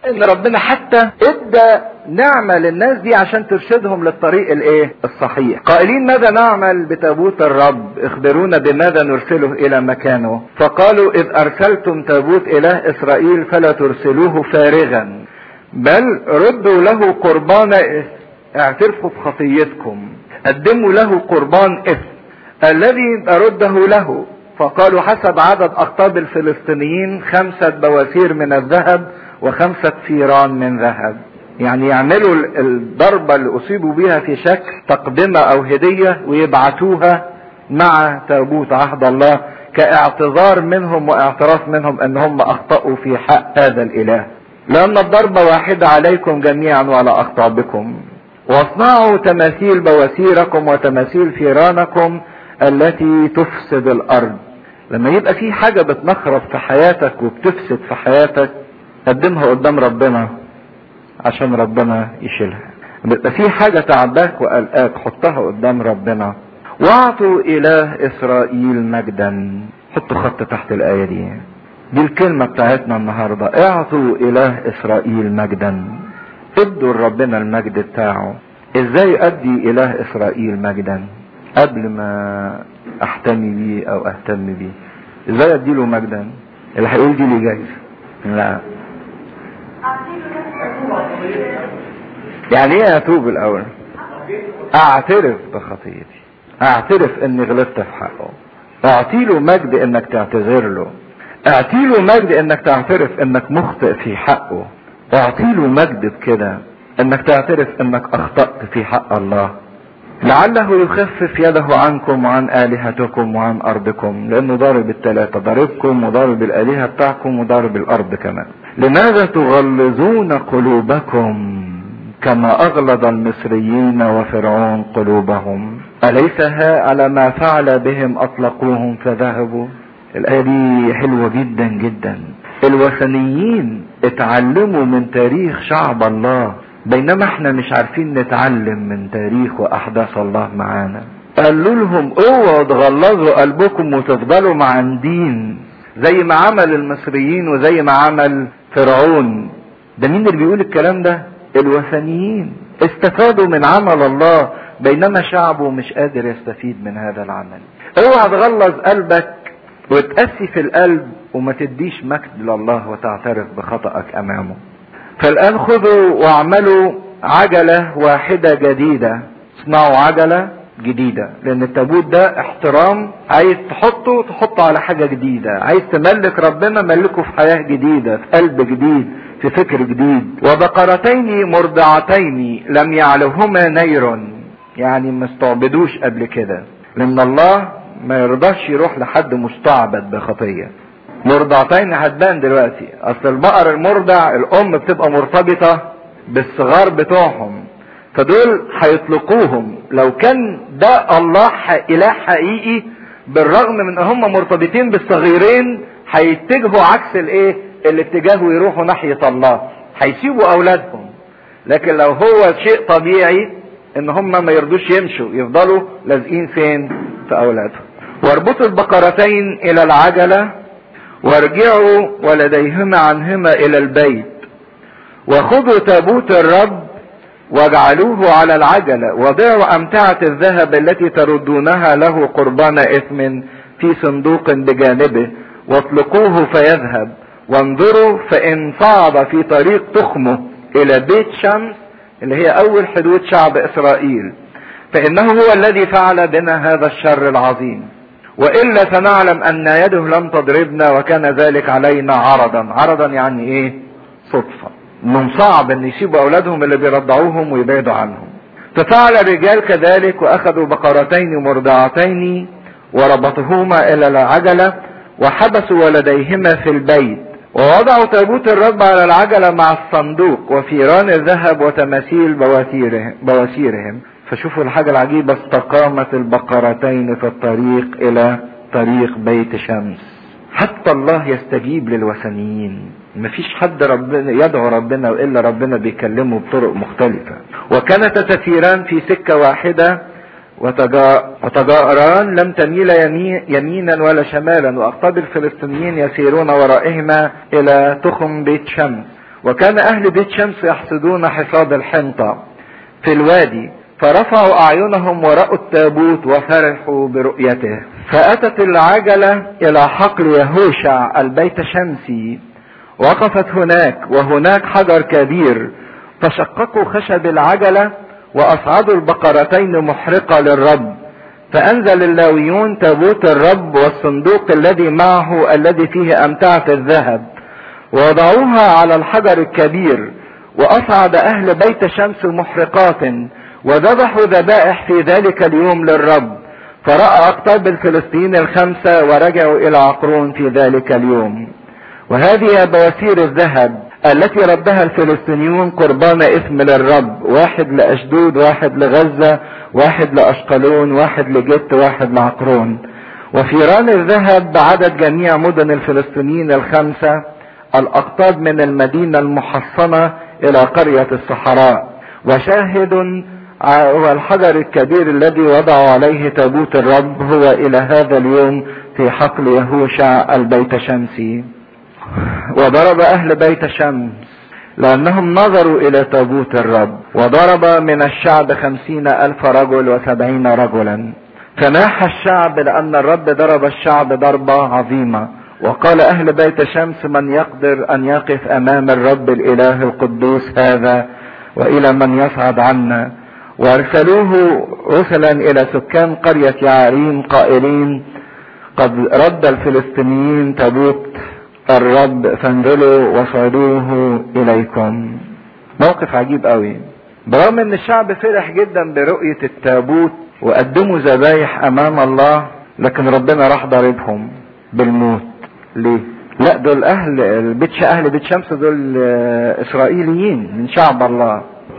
ان ربنا حتى ادى نعمة للناس دي عشان ترشدهم للطريق الايه الصحيح قائلين ماذا نعمل بتابوت الرب اخبرونا بماذا نرسله الى مكانه فقالوا اذ ارسلتم تابوت اله اسرائيل فلا ترسلوه فارغا بل ردوا له قربان اعترفوا بخطيتكم قدموا له قربان اثم الذي نرده له فقالوا حسب عدد اقطاب الفلسطينيين خمسة بواسير من الذهب وخمسة ثيران من ذهب يعني يعملوا الضربة اللي اصيبوا بها في شكل تقدمة او هدية ويبعتوها مع تابوت عهد الله كاعتذار منهم واعتراف منهم ان هم اخطأوا في حق هذا الاله لان الضربة واحدة عليكم جميعا وعلى اقطابكم واصنعوا تماثيل بواسيركم وتماثيل ثيرانكم التي تفسد الارض لما يبقى في حاجة بتنخرب في حياتك وبتفسد في حياتك قدمها قدام ربنا عشان ربنا يشيلها بيبقى في حاجة تعباك وقلقاك حطها قدام ربنا واعطوا اله اسرائيل مجدا حطوا خط تحت الاية دي دي الكلمة بتاعتنا النهاردة اعطوا اله اسرائيل مجدا ادوا لربنا المجد بتاعه ازاي ادي اله اسرائيل مجدا قبل ما احتمي بيه او اهتم بيه ازاي اديله مجدا اللي هيقول دي لي جايزه لا يعني ايه اتوب الاول اعترف بخطيتي اعترف اني غلطت في حقه اعطي له مجد انك تعتذر له اعطي له مجد انك تعترف انك مخطئ في حقه اعطي له مجد بكده انك تعترف انك اخطأت في حق الله لعله يخفف يده عنكم وعن آلهتكم وعن أرضكم لأنه ضارب الثلاثة ضاربكم وضارب الآلهة بتاعكم وضارب الأرض كمان لماذا تغلظون قلوبكم كما أغلظ المصريين وفرعون قلوبهم أليس ها على ما فعل بهم أطلقوهم فذهبوا الآية دي حلوة جدا جدا الوثنيين اتعلموا من تاريخ شعب الله بينما احنا مش عارفين نتعلم من تاريخ واحداث الله معانا قالوا لهم اوعوا تغلظوا قلبكم وتفضلوا معاندين زي ما عمل المصريين وزي ما عمل فرعون ده مين اللي بيقول الكلام ده الوثنيين استفادوا من عمل الله بينما شعبه مش قادر يستفيد من هذا العمل اوعى تغلظ قلبك وتقسي في القلب وما تديش مجد لله وتعترف بخطأك امامه فالان خذوا واعملوا عجلة واحدة جديدة اصنعوا عجلة جديدة لان التابوت ده احترام عايز تحطه تحطه على حاجة جديدة عايز تملك ربنا ملكه في حياة جديدة في قلب جديد في فكر جديد وبقرتين مرضعتين لم يعلهما نير يعني ما استعبدوش قبل كده لان الله ما يرضاش يروح لحد مستعبد بخطيه مرضعتين هتبان دلوقتي اصل البقر المرضع الام بتبقى مرتبطة بالصغار بتوعهم فدول هيطلقوهم لو كان ده الله اله حقيقي بالرغم من ان هم مرتبطين بالصغيرين هيتجهوا عكس الايه الاتجاه ويروحوا ناحية الله هيسيبوا اولادهم لكن لو هو شيء طبيعي ان هم ما يرضوش يمشوا يفضلوا لازقين فين في اولادهم واربطوا البقرتين الى العجله وارجعوا ولديهما عنهما الى البيت وخذوا تابوت الرب واجعلوه على العجلة وضعوا امتعة الذهب التي تردونها له قربان اثم في صندوق بجانبه واطلقوه فيذهب وانظروا فان صعد في طريق تخمه الى بيت شمس اللي هي اول حدود شعب اسرائيل فانه هو الذي فعل بنا هذا الشر العظيم والا فنعلم ان يده لم تضربنا وكان ذلك علينا عرضا عرضا يعني ايه صدفة انهم صعب ان يسيبوا اولادهم اللي بيرضعوهم ويبعدوا عنهم ففعل الرجال كذلك واخذوا بقرتين مرضعتين وربطهما الى العجلة وحبسوا ولديهما في البيت ووضعوا تابوت الرب على العجلة مع الصندوق وفيران الذهب وتماثيل بواسيرهم, بواسيرهم فشوفوا الحاجة العجيبة استقامت البقرتين في الطريق الى طريق بيت شمس حتى الله يستجيب للوثنيين مفيش حد ربنا يدعو ربنا والا ربنا بيكلمه بطرق مختلفة وكانت تسيران في سكة واحدة وتجاران لم تميل يمينا ولا شمالا واقطاب الفلسطينيين يسيرون ورائهما الى تخم بيت شمس وكان اهل بيت شمس يحصدون حصاد الحنطة في الوادي فرفعوا اعينهم ورأوا التابوت وفرحوا برؤيته فاتت العجلة الى حقل يهوشع البيت شمسي وقفت هناك وهناك حجر كبير فشققوا خشب العجلة واصعدوا البقرتين محرقة للرب فانزل اللاويون تابوت الرب والصندوق الذي معه الذي فيه امتعة الذهب ووضعوها على الحجر الكبير واصعد اهل بيت شمس محرقات وذبحوا ذبائح في ذلك اليوم للرب فرأى اقطاب الفلسطينيين الخمسة ورجعوا الى عقرون في ذلك اليوم وهذه بواسير الذهب التي ردها الفلسطينيون قربان اسم للرب واحد لاشدود واحد لغزة واحد لاشقلون واحد لجت واحد لعقرون وفيران الذهب بعدد جميع مدن الفلسطينيين الخمسة الاقطاب من المدينة المحصنة الى قرية الصحراء وشاهد هو الحجر الكبير الذي وضعوا عليه تابوت الرب هو الى هذا اليوم في حقل يهوشع البيت شمسي وضرب اهل بيت شمس لانهم نظروا الى تابوت الرب وضرب من الشعب خمسين الف رجل وسبعين رجلا فناح الشعب لان الرب ضرب الشعب ضربة عظيمة وقال اهل بيت شمس من يقدر ان يقف امام الرب الاله القدوس هذا والى من يصعد عنا وارسلوه رسلا الى سكان قرية يعريم قائلين قد رد الفلسطينيين تابوت الرب فانزلوا وصعدوه اليكم موقف عجيب قوي برغم ان الشعب فرح جدا برؤية التابوت وقدموا ذبايح امام الله لكن ربنا راح ضاربهم بالموت ليه لا دول اهل البيت اهل بيت شمس دول اسرائيليين من شعب الله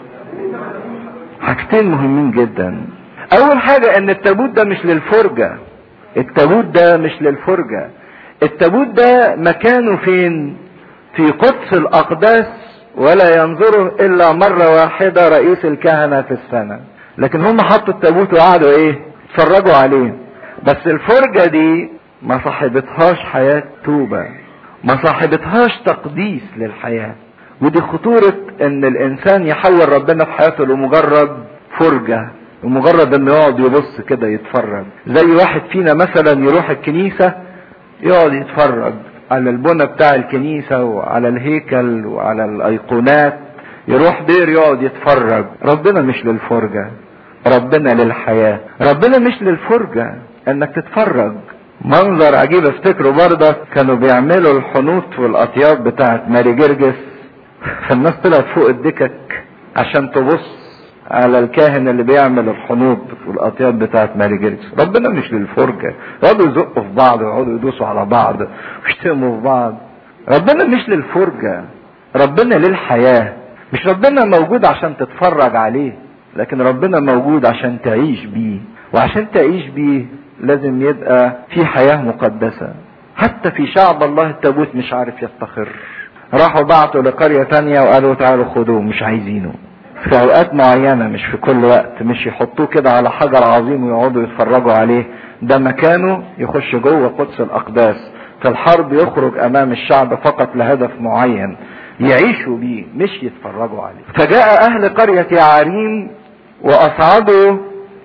حاجتين مهمين جدا اول حاجة ان التابوت ده مش للفرجة التابوت ده مش للفرجة التابوت ده مكانه فين في قدس الاقداس ولا ينظره الا مرة واحدة رئيس الكهنة في السنة لكن هم حطوا التابوت وقعدوا ايه اتفرجوا عليه بس الفرجة دي ما صاحبتهاش حياة توبة ما صاحبتهاش تقديس للحياة ودي خطورة ان الانسان يحول ربنا في حياته لمجرد فرجة ومجرد انه يقعد يبص كده يتفرج زي واحد فينا مثلا يروح الكنيسة يقعد يتفرج على البنى بتاع الكنيسة وعلى الهيكل وعلى الايقونات يروح دير يقعد يتفرج ربنا مش للفرجة ربنا للحياة ربنا مش للفرجة انك تتفرج منظر عجيب افتكروا برضه كانوا بيعملوا الحنوط والاطياب بتاعت ماري جرجس فالناس طلعت فوق الدكك عشان تبص على الكاهن اللي بيعمل الحنوط والاطياب بتاعت ماري جرجس ربنا مش للفرجة يقعدوا يزقوا في بعض ويقعدوا يدوسوا على بعض ويشتموا في بعض ربنا مش للفرجة ربنا للحياة مش ربنا موجود عشان تتفرج عليه لكن ربنا موجود عشان تعيش بيه وعشان تعيش بيه لازم يبقى في حياة مقدسة حتى في شعب الله التابوت مش عارف يستقر راحوا بعتوا لقرية تانية وقالوا تعالوا خدوه مش عايزينه في اوقات معينة مش في كل وقت مش يحطوه كده على حجر عظيم ويقعدوا يتفرجوا عليه ده مكانه يخش جوه قدس الاقداس في الحرب يخرج امام الشعب فقط لهدف معين يعيشوا بيه مش يتفرجوا عليه فجاء اهل قرية يعاريم واصعدوا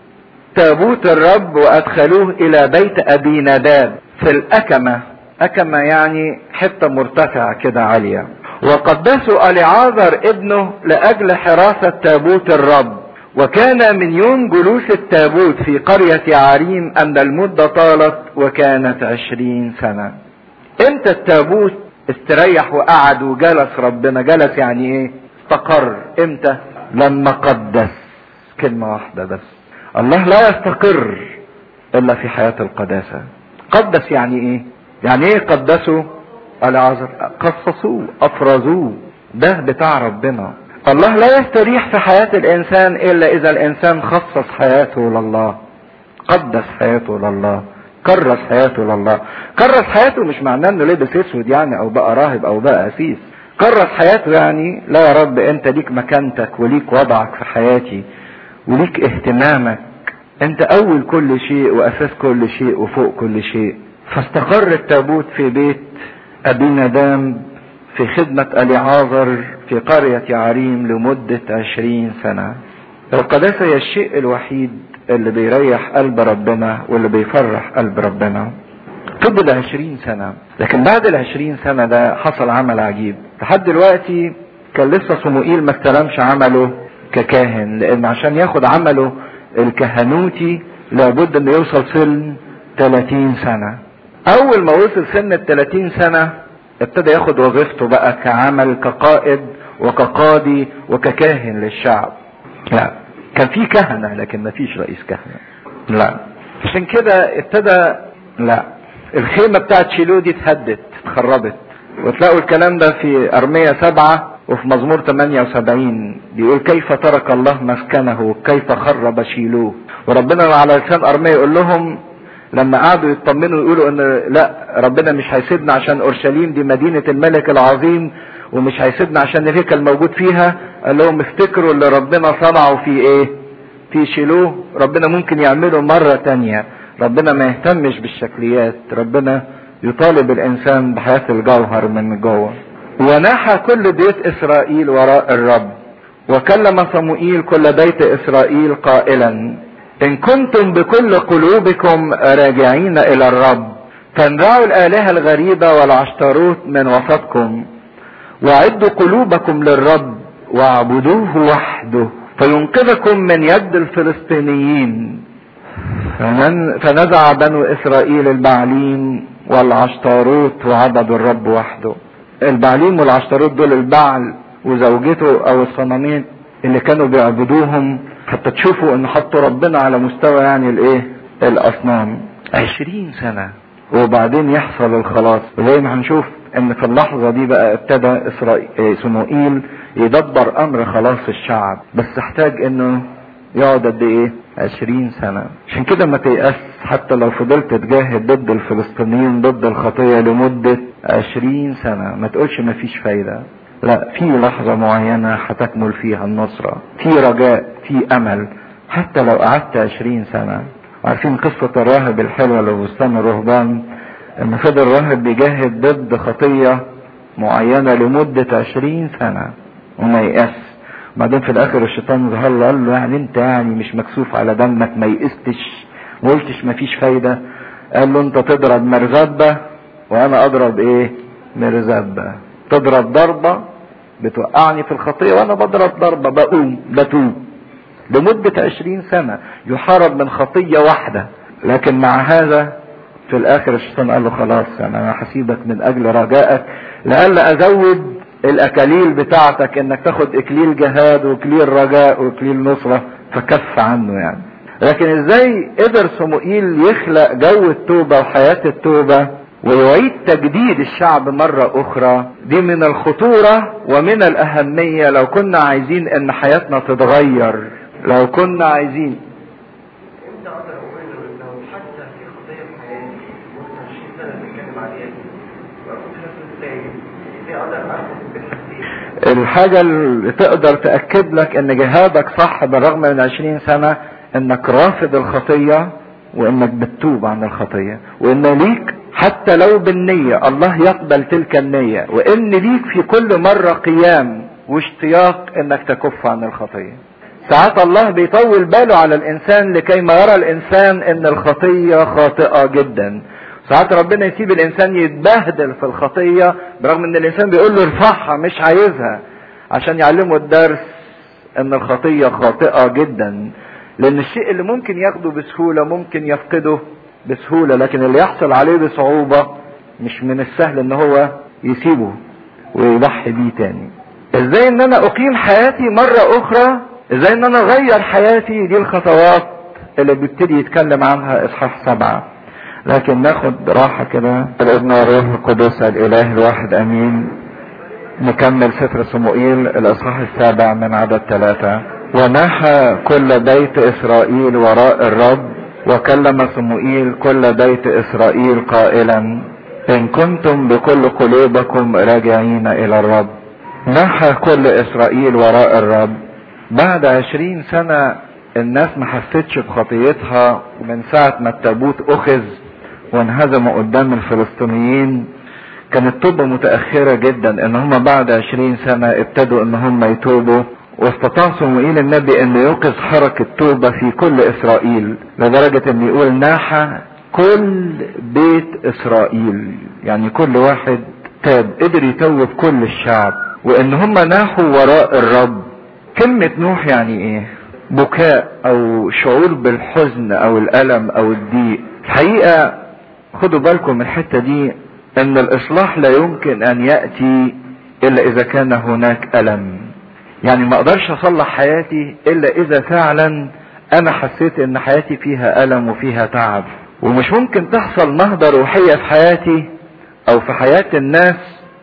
تابوت الرب وادخلوه الى بيت ابي نداب في الاكمة اكمة يعني حتة مرتفعة كده عالية وقدسوا اليعازر ابنه لاجل حراسة تابوت الرب وكان من يوم جلوس التابوت في قرية يعريم ان المدة طالت وكانت عشرين سنة امتى التابوت استريح وقعد وجلس ربنا جلس يعني ايه استقر امتى لما قدس كلمة واحدة بس الله لا يستقر الا في حياة القداسة قدس يعني ايه يعني ايه قدسوا العذر قصصوه افرزوه ده بتاع ربنا الله لا يستريح في حياة الانسان الا اذا الانسان خصص حياته لله قدس حياته لله كرس حياته لله كرس حياته مش معناه انه لبس اسود يعني او بقى راهب او بقى اسيس كرس حياته يعني لا يا رب انت ليك مكانتك وليك وضعك في حياتي وليك اهتمامك انت اول كل شيء واساس كل شيء وفوق كل شيء فاستقر التابوت في بيت ابي ندام في خدمة اليعازر في قرية يعريم لمدة عشرين سنة القداسة هي الشيء الوحيد اللي بيريح قلب ربنا واللي بيفرح قلب ربنا فضل عشرين سنة لكن بعد العشرين سنة ده حصل عمل عجيب لحد دلوقتي كان لسه صموئيل ما استلمش عمله ككاهن لان عشان ياخد عمله الكهنوتي لابد انه يوصل سن 30 سنة اول ما وصل سن ال 30 سنة ابتدى ياخد وظيفته بقى كعمل كقائد وكقاضي وككاهن للشعب لا كان في كهنة لكن ما فيش رئيس كهنة لا عشان كده ابتدى لا الخيمة بتاعت شيلو دي اتهدت اتخربت وتلاقوا الكلام ده في أرمية سبعة وفي مزمور 78 بيقول كيف ترك الله مسكنه كيف خرب شيلوه وربنا على لسان أرمية يقول لهم لما قعدوا يطمنوا يقولوا ان لا ربنا مش هيسيبنا عشان اورشليم دي مدينة الملك العظيم ومش هيسيبنا عشان الهيكل موجود فيها قال لهم افتكروا اللي ربنا صنعه في ايه في شيلوه ربنا ممكن يعمله مرة تانية ربنا ما يهتمش بالشكليات ربنا يطالب الانسان بحياة الجوهر من جوه ونحى كل بيت اسرائيل وراء الرب وكلم صموئيل كل بيت اسرائيل قائلا ان كنتم بكل قلوبكم راجعين الى الرب فانزعوا الالهة الغريبة والعشتروت من وسطكم واعدوا قلوبكم للرب واعبدوه وحده فينقذكم من يد الفلسطينيين فنزع بنو اسرائيل البعليم والعشتاروت وعبدوا الرب وحده البعليم والعشتاروت دول البعل وزوجته او الصنامين اللي كانوا بيعبدوهم حتى تشوفوا ان حطوا ربنا على مستوى يعني الايه الاصنام عشرين سنة وبعدين يحصل الخلاص وزي ما هنشوف ان في اللحظة دي بقى ابتدى اسرائيل سموئيل يدبر امر خلاص الشعب بس احتاج انه يقعد قد ايه عشرين سنة عشان كده ما تيأس حتى لو فضلت تجاهد ضد الفلسطينيين ضد الخطية لمدة عشرين سنة ما تقولش ما فيش فايدة لا في لحظة معينة هتكمل فيها النصرة في رجاء في امل حتى لو قعدت عشرين سنة عارفين قصة الراهب الحلوة لبستان الرهبان ان فضل الراهب بيجاهد ضد خطية معينة لمدة عشرين سنة وما يأس بعدين في الاخر الشيطان ظهر له قال له يعني انت يعني مش مكسوف على دمك ما يئستش ما قلتش ما فيش فايدة قال له انت تضرب مرزبة وانا اضرب ايه مرزبة تضرب ضربة بتوقعني في الخطية وانا بضرب ضربة بقوم بتوب لمدة عشرين سنة يحارب من خطية واحدة لكن مع هذا في الاخر الشيطان قال له خلاص يعني انا هسيبك من اجل رجائك لألا ازود الاكاليل بتاعتك انك تاخد اكليل جهاد واكليل رجاء واكليل نصرة فكف عنه يعني لكن ازاي قدر صموئيل يخلق جو التوبة وحياة التوبة ويعيد تجديد الشعب مرة اخرى دي من الخطورة ومن الاهمية لو كنا عايزين ان حياتنا تتغير لو كنا عايزين امتى اقدر اقول لو حتى في خطيه في حياتي ممكن 20 سنه بنتكلم عليها واكون حاسس ازاي ازاي اقدر اعرف بالحسين الحاجة اللي تقدر تأكد لك ان جهادك صح بالرغم من عشرين سنة انك رافض الخطية وانك بتتوب عن الخطية وان ليك حتى لو بالنية الله يقبل تلك النية وان ليك في كل مرة قيام واشتياق انك تكف عن الخطية ساعات الله بيطول باله على الانسان لكي ما يرى الانسان ان الخطية خاطئة جدا ساعات ربنا يسيب الانسان يتبهدل في الخطية برغم ان الانسان بيقول له ارفعها مش عايزها عشان يعلمه الدرس ان الخطية خاطئة جدا لان الشيء اللي ممكن ياخده بسهولة ممكن يفقده بسهولة لكن اللي يحصل عليه بصعوبة مش من السهل ان هو يسيبه ويضحي بيه تاني ازاي ان انا اقيم حياتي مرة اخرى ازاي ان انا اغير حياتي دي الخطوات اللي بيبتدي يتكلم عنها اصحاح سبعة لكن ناخد راحة كده الابن والروح القدس الاله الواحد امين نكمل سفر صموئيل الاصحاح السابع من عدد ثلاثة ونحى كل بيت اسرائيل وراء الرب وكلم صموئيل كل بيت اسرائيل قائلا ان كنتم بكل قلوبكم راجعين الى الرب نحى كل اسرائيل وراء الرب بعد عشرين سنة الناس ما حستش بخطيتها من ساعة ما التابوت اخذ وانهزموا قدام الفلسطينيين كانت توبة متأخرة جدا ان هم بعد عشرين سنة ابتدوا ان هم يتوبوا واستطاع صموئيل النبي ان يوقظ حركة توبة في كل اسرائيل لدرجة ان يقول ناحى كل بيت اسرائيل يعني كل واحد تاب قدر يتوب كل الشعب وان هم ناحوا وراء الرب كلمة نوح يعني ايه بكاء او شعور بالحزن او الالم او الضيق الحقيقة خدوا بالكم من الحتة دي ان الاصلاح لا يمكن ان يأتي الا اذا كان هناك الم يعني ما اقدرش اصلح حياتي الا اذا فعلا انا حسيت ان حياتي فيها الم وفيها تعب ومش ممكن تحصل نهضة روحية في حياتي او في حياة الناس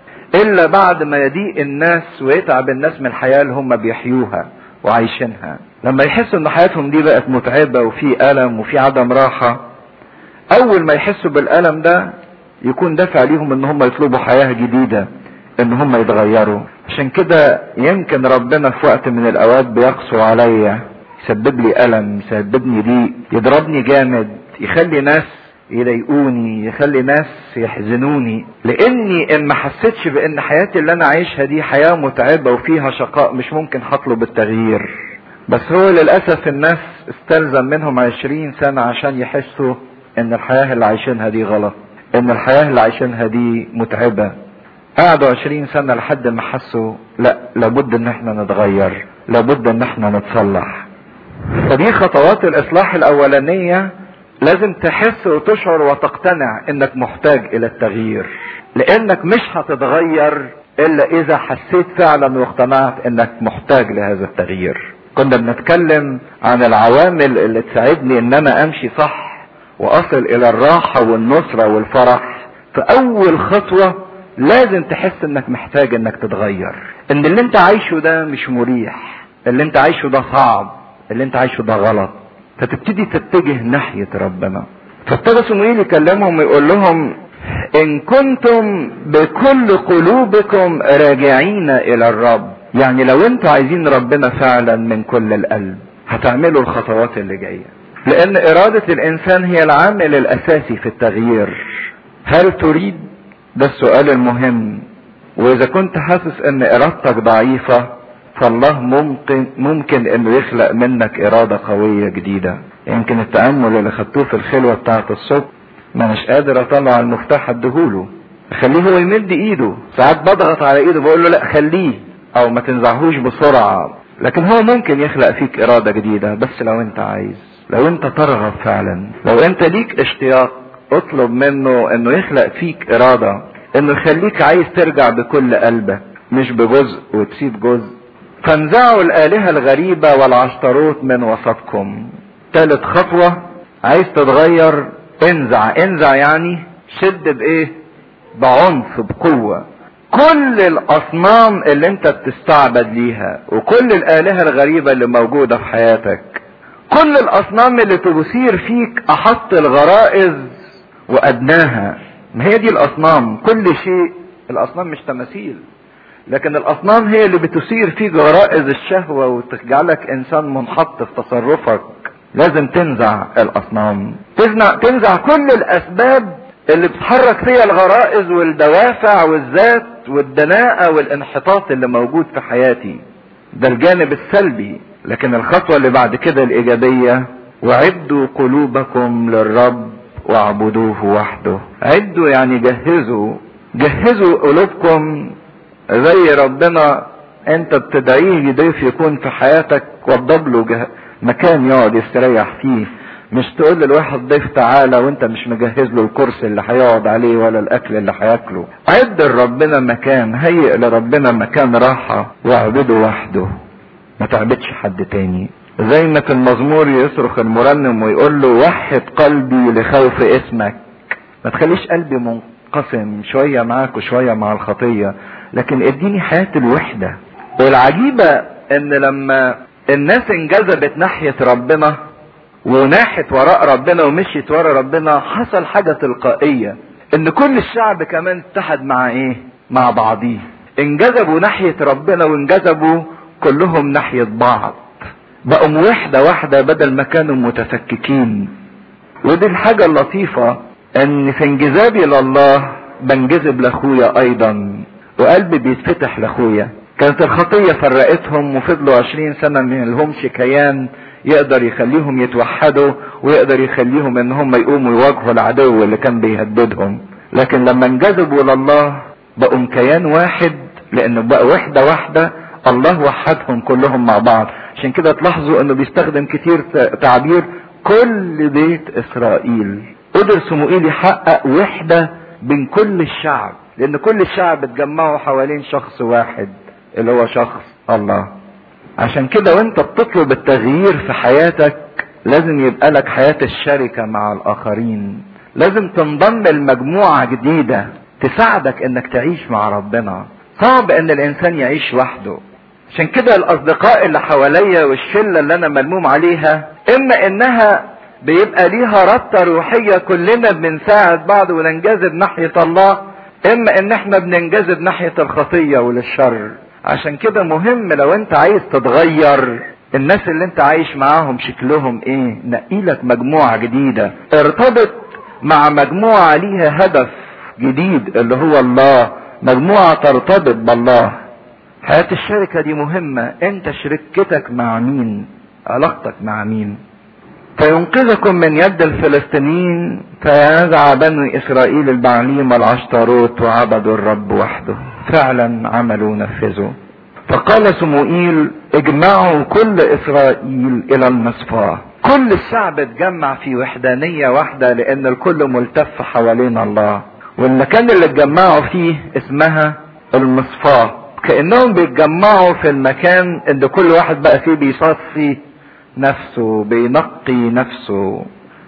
الا بعد ما يضيق الناس ويتعب الناس من الحياة اللي هم بيحيوها وعايشينها لما يحسوا ان حياتهم دي بقت متعبة وفي الم وفي عدم راحة اول ما يحسوا بالالم ده يكون دافع ليهم ان هم يطلبوا حياة جديدة ان هم يتغيروا عشان كده يمكن ربنا في وقت من الاوقات بيقسو عليا يسبب لي الم يسببني ضيق يضربني جامد يخلي ناس يضايقوني يخلي ناس يحزنوني لاني ان ما حسيتش بان حياتي اللي انا عايشها دي حياة متعبة وفيها شقاء مش ممكن هطلب التغيير بس هو للأسف الناس استلزم منهم عشرين سنة عشان يحسوا ان الحياة اللي عايشينها دي غلط ان الحياة اللي عايشينها دي متعبة قعدوا عشرين سنة لحد ما حسوا لا لابد ان احنا نتغير لابد ان احنا نتصلح فدي خطوات الاصلاح الاولانية لازم تحس وتشعر وتقتنع انك محتاج الى التغيير لانك مش هتتغير الا اذا حسيت فعلا واقتنعت انك محتاج لهذا التغيير كنا بنتكلم عن العوامل اللي تساعدني ان انا امشي صح واصل الى الراحة والنصرة والفرح فاول خطوة لازم تحس انك محتاج انك تتغير ان اللي انت عايشه ده مش مريح اللي انت عايشه ده صعب اللي انت عايشه ده غلط فتبتدي تتجه ناحية ربنا فابتدى صموئيل يكلمهم ويقول لهم ان كنتم بكل قلوبكم راجعين الى الرب يعني لو انتوا عايزين ربنا فعلا من كل القلب هتعملوا الخطوات اللي جايه لان ارادة الانسان هي العامل الاساسي في التغيير هل تريد ده السؤال المهم واذا كنت حاسس ان ارادتك ضعيفة فالله ممكن ممكن انه يخلق منك ارادة قوية جديدة يمكن التأمل اللي خدتوه في الخلوة بتاعة الصبح ما مش قادر اطلع المفتاح اديهوله خليه هو يمد ايده ساعات بضغط على ايده بقول له لا خليه او ما تنزعهوش بسرعة لكن هو ممكن يخلق فيك ارادة جديدة بس لو انت عايز لو انت ترغب فعلا لو انت ليك اشتياق اطلب منه انه يخلق فيك ارادة انه يخليك عايز ترجع بكل قلبك مش بجزء وتسيب جزء فانزعوا الالهة الغريبة والعشتروت من وسطكم ثالث خطوة عايز تتغير انزع انزع يعني شد بايه بعنف بقوة كل الاصنام اللي انت بتستعبد ليها وكل الالهة الغريبة اللي موجودة في حياتك كل الاصنام اللي تثير فيك احط الغرائز وادناها ما هي دي الاصنام كل شيء الاصنام مش تماثيل لكن الاصنام هي اللي بتثير فيك غرائز الشهوة وتجعلك انسان منحط في تصرفك لازم تنزع الاصنام تنزع, تنزع كل الاسباب اللي بتحرك فيها الغرائز والدوافع والذات والدناءة والانحطاط اللي موجود في حياتي ده الجانب السلبي لكن الخطوة اللي بعد كده الإيجابية وعدوا قلوبكم للرب واعبدوه وحده عدوا يعني جهزوا جهزوا قلوبكم زي ربنا انت بتدعيه ضيف يكون في حياتك وضب له جه... مكان يقعد يستريح فيه مش تقول للواحد ضيف تعالى وانت مش مجهز له الكرسي اللي هيقعد عليه ولا الاكل اللي هياكله عد لربنا مكان هيئ لربنا مكان راحة واعبده وحده ما تعبدش حد تاني زي ما في المزمور يصرخ المرنم ويقول له وحد قلبي لخوف اسمك ما تخليش قلبي منقسم شوية معاك وشوية مع الخطية لكن اديني حياة الوحدة والعجيبة ان لما الناس انجذبت ناحية ربنا وناحت وراء ربنا ومشيت وراء ربنا حصل حاجة تلقائية ان كل الشعب كمان اتحد مع ايه مع بعضيه انجذبوا ناحية ربنا وانجذبوا كلهم ناحية بعض بقوا وحدة واحدة بدل ما كانوا متفككين ودي الحاجة اللطيفة ان في انجذابي لله بنجذب لاخويا ايضا وقلبي بيتفتح لاخويا كانت الخطية فرقتهم وفضلوا عشرين سنة من لهمش كيان يقدر يخليهم يتوحدوا ويقدر يخليهم ان هم يقوموا يواجهوا العدو اللي كان بيهددهم لكن لما انجذبوا لله بقوا كيان واحد لانه بقى وحدة واحدة الله وحدهم كلهم مع بعض عشان كده تلاحظوا انه بيستخدم كتير تعبير كل بيت اسرائيل قدر صموئيل يحقق وحدة بين كل الشعب لان كل الشعب اتجمعوا حوالين شخص واحد اللي هو شخص الله عشان كده وانت بتطلب التغيير في حياتك لازم يبقى لك حياة الشركة مع الاخرين لازم تنضم لمجموعة جديدة تساعدك انك تعيش مع ربنا صعب ان الانسان يعيش وحده عشان كده الاصدقاء اللي حواليا والشلة اللي انا ملموم عليها اما انها بيبقى ليها ربطة روحية كلنا بنساعد بعض وننجذب ناحية الله اما ان احنا بننجذب ناحية الخطية وللشر عشان كده مهم لو انت عايز تتغير الناس اللي انت عايش معاهم شكلهم ايه نقي لك مجموعة جديدة ارتبط مع مجموعة ليها هدف جديد اللي هو الله مجموعة ترتبط بالله حياة الشركة دي مهمة انت شركتك مع مين علاقتك مع مين فينقذكم من يد الفلسطينيين فينزع بني اسرائيل البعليم والعشتاروت وعبدوا الرب وحده فعلا عملوا نفذوا فقال سموئيل اجمعوا كل اسرائيل الى المصفاه كل الشعب اتجمع في وحدانية واحدة لان الكل ملتف حوالين الله والمكان اللي اتجمعوا فيه اسمها المصفاه كانهم بيتجمعوا في المكان اللي كل واحد بقى فيه بيصفي نفسه بينقي نفسه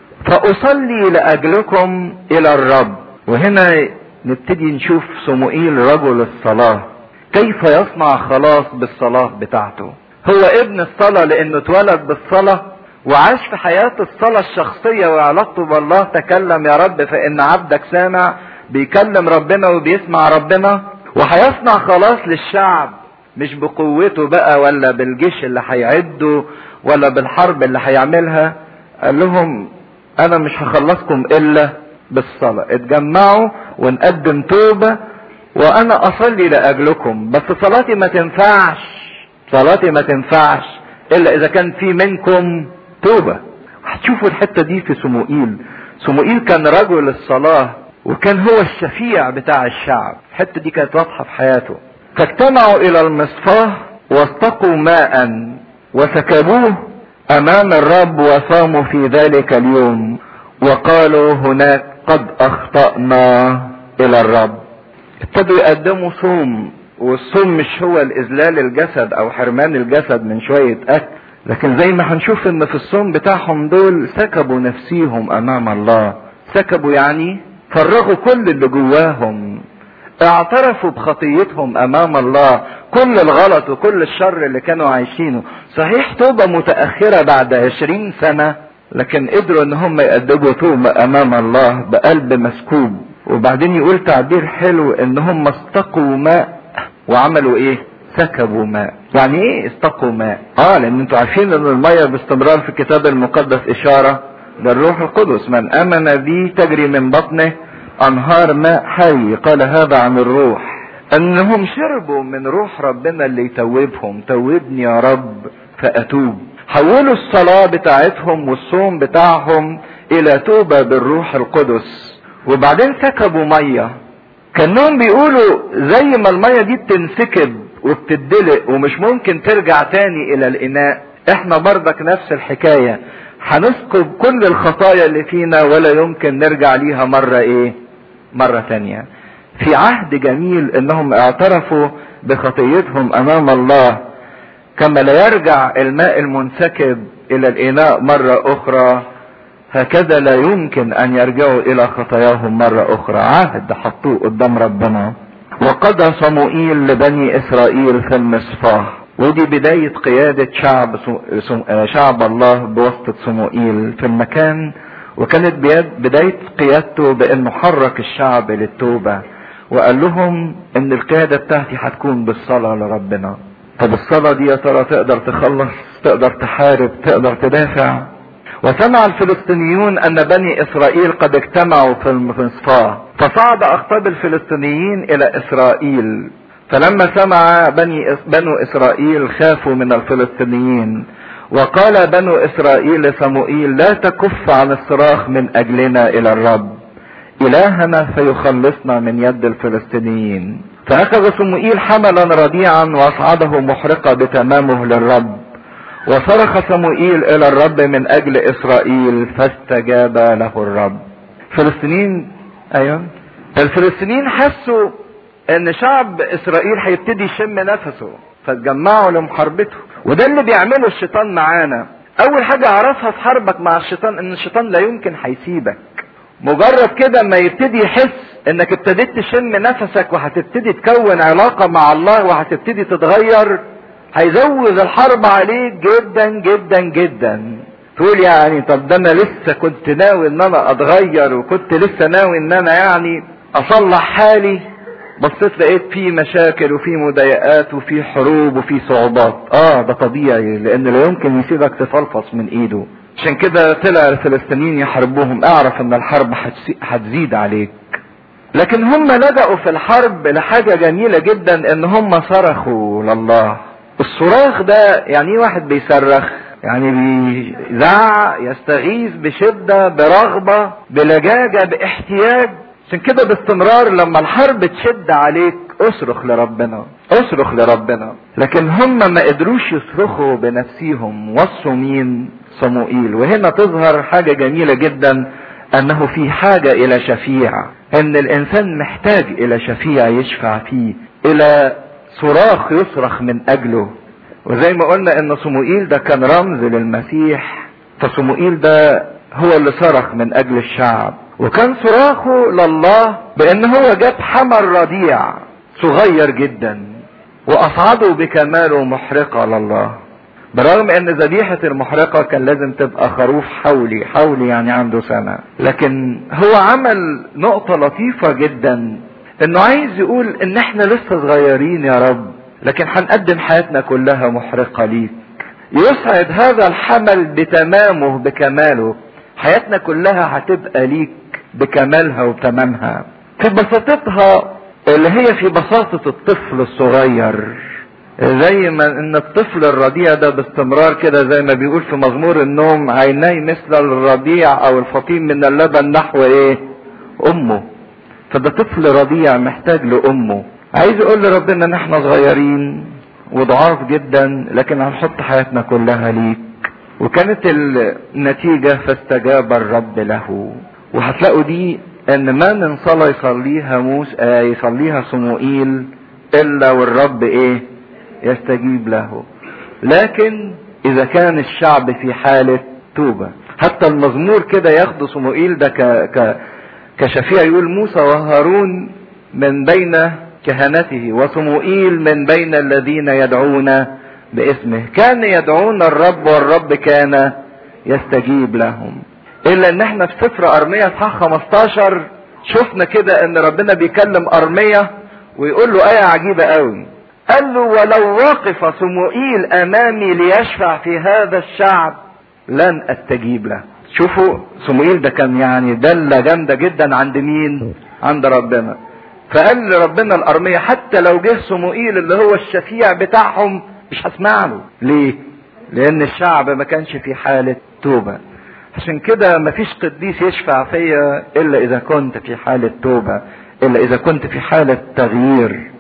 فأصلي لأجلكم إلى الرب وهنا نبتدي نشوف صموئيل رجل الصلاة كيف يصنع خلاص بالصلاة بتاعته هو ابن الصلاة لأنه اتولد بالصلاة وعاش في حياة الصلاة الشخصية وعلاقته بالله تكلم يا رب فإن عبدك سامع بيكلم ربنا وبيسمع ربنا وهيصنع خلاص للشعب مش بقوته بقى ولا بالجيش اللي هيعده ولا بالحرب اللي هيعملها قال لهم انا مش هخلصكم الا بالصلاة اتجمعوا ونقدم توبة وانا اصلي لاجلكم بس صلاتي ما تنفعش صلاتي ما تنفعش الا اذا كان في منكم توبة هتشوفوا الحتة دي في سموئيل سموئيل كان رجل الصلاة وكان هو الشفيع بتاع الشعب الحتة دي كانت واضحة في حياته فاجتمعوا الى المصفاه واستقوا ماء وسكبوه امام الرب وصاموا في ذلك اليوم وقالوا هناك قد اخطأنا الى الرب ابتدوا يقدموا صوم والصوم مش هو الاذلال الجسد او حرمان الجسد من شوية اكل لكن زي ما هنشوف ان في الصوم بتاعهم دول سكبوا نفسيهم امام الله سكبوا يعني فرغوا كل اللي جواهم اعترفوا بخطيتهم امام الله كل الغلط وكل الشر اللي كانوا عايشينه صحيح توبة متأخرة بعد عشرين سنة لكن قدروا ان هم يقدموا توبة امام الله بقلب مسكوب وبعدين يقول تعبير حلو ان هم استقوا ماء وعملوا ايه سكبوا ماء يعني ايه استقوا ماء اه لان انتوا عارفين ان المية باستمرار في الكتاب المقدس اشارة للروح القدس من امن بي تجري من بطنه انهار ماء حي قال هذا عن الروح انهم شربوا من روح ربنا اللي يتوبهم توبني يا رب فاتوب حولوا الصلاة بتاعتهم والصوم بتاعهم الى توبة بالروح القدس وبعدين سكبوا مية كانهم بيقولوا زي ما المية دي بتنسكب وبتدلق ومش ممكن ترجع تاني الى الاناء احنا برضك نفس الحكاية هنسكب كل الخطايا اللي فينا ولا يمكن نرجع ليها مرة ايه مرة تانية في عهد جميل انهم اعترفوا بخطيتهم امام الله كما لا يرجع الماء المنسكب الى الاناء مرة اخرى هكذا لا يمكن ان يرجعوا الى خطاياهم مرة اخرى عهد حطوه قدام ربنا وقضى صموئيل لبني اسرائيل في المصفاه ودي بداية قيادة شعب شعب الله بواسطة صموئيل في المكان وكانت بداية قيادته بانه حرك الشعب للتوبة وقال لهم ان القيادة بتاعتي هتكون بالصلاة لربنا طب الصلاة دي يا ترى تقدر تخلص تقدر تحارب تقدر تدافع وسمع الفلسطينيون ان بني اسرائيل قد اجتمعوا في المصفاة فصعد اخطاب الفلسطينيين الى اسرائيل فلما سمع بني بنو اسرائيل خافوا من الفلسطينيين وقال بنو اسرائيل لصموئيل لا تكف عن الصراخ من اجلنا الى الرب الهنا فيخلصنا من يد الفلسطينيين فاخذ صموئيل حملا رضيعا واصعده محرقة بتمامه للرب وصرخ صموئيل الى الرب من اجل اسرائيل فاستجاب له الرب الفلسطينيين ايوه الفلسطينيين حسوا ان شعب اسرائيل هيبتدي يشم نفسه فاتجمعوا لمحاربته وده اللي بيعمله الشيطان معانا اول حاجة اعرفها في حربك مع الشيطان ان الشيطان لا يمكن هيسيبك مجرد كده ما يبتدي يحس انك ابتديت تشم نفسك وهتبتدي تكون علاقة مع الله وهتبتدي تتغير هيزود الحرب عليك جدا جدا جدا تقول يعني طب ده انا لسه كنت ناوي ان انا اتغير وكنت لسه ناوي ان انا يعني اصلح حالي بصيت لقيت في مشاكل وفي مضايقات وفي حروب وفي صعوبات اه ده طبيعي لان لا يمكن يسيبك تفلفص من ايده عشان كده طلع الفلسطينيين يحاربوهم اعرف ان الحرب هتزيد عليك لكن هم لجأوا في الحرب لحاجة جميلة جدا ان هم صرخوا لله الصراخ ده يعني ايه واحد بيصرخ يعني بيزعق يستغيث بشدة برغبة بلجاجة باحتياج عشان كده باستمرار لما الحرب تشد عليك اصرخ لربنا اصرخ لربنا لكن هم ما قدروش يصرخوا بنفسيهم وصوا مين صموئيل وهنا تظهر حاجة جميلة جدا انه في حاجة الى شفيع ان الانسان محتاج الى شفيع يشفع فيه الى صراخ يصرخ من اجله وزي ما قلنا ان صموئيل ده كان رمز للمسيح فصموئيل ده هو اللي صرخ من اجل الشعب وكان صراخه لله بان هو جاب حمل رضيع صغير جدا واصعده بكماله محرقة لله برغم ان ذبيحة المحرقة كان لازم تبقى خروف حولي حولي يعني عنده سنة لكن هو عمل نقطة لطيفة جدا انه عايز يقول ان احنا لسه صغيرين يا رب لكن هنقدم حياتنا كلها محرقة ليك يسعد هذا الحمل بتمامه بكماله حياتنا كلها هتبقى ليك بكمالها وتمامها في بساطتها اللي هي في بساطة الطفل الصغير زي ما ان الطفل الرضيع ده باستمرار كده زي ما بيقول في مزمور النوم عيناي مثل الرضيع او الفطيم من اللبن نحو ايه امه فده طفل رضيع محتاج لامه عايز يقول لربنا ان احنا صغيرين وضعاف جدا لكن هنحط حياتنا كلها ليك وكانت النتيجة فاستجاب الرب له وهتلاقوا دي ان ما من صلاة يصليها موسى آه يصليها صموئيل الا والرب ايه يستجيب له لكن اذا كان الشعب في حالة توبة حتى المزمور كده ياخد صموئيل ده ك ك كشفيع يقول موسى وهارون من بين كهنته وصموئيل من بين الذين يدعون باسمه كان يدعون الرب والرب كان يستجيب لهم الا ان احنا في سفر ارمية اصحاح 15 شفنا كده ان ربنا بيكلم ارمية ويقول له ايه عجيبة قوي قال له ولو وقف صموئيل امامي ليشفع في هذا الشعب لن استجيب له شوفوا صموئيل ده كان يعني دلة جامدة جدا عند مين عند ربنا فقال لربنا الارمية حتى لو جه صموئيل اللي هو الشفيع بتاعهم مش هسمع له ليه لان الشعب ما كانش في حالة توبة عشان كده مفيش قديس يشفع فيا الا اذا كنت في حالة توبة الا اذا كنت في حالة تغيير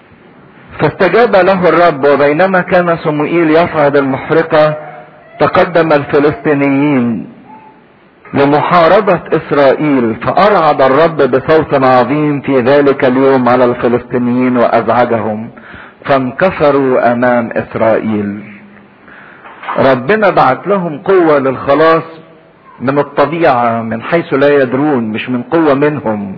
فاستجاب له الرب وبينما كان صموئيل يصعد المحرقة تقدم الفلسطينيين لمحاربة اسرائيل فارعد الرب بصوت عظيم في ذلك اليوم على الفلسطينيين وازعجهم فانكسروا امام اسرائيل ربنا بعت لهم قوة للخلاص من الطبيعة من حيث لا يدرون مش من قوة منهم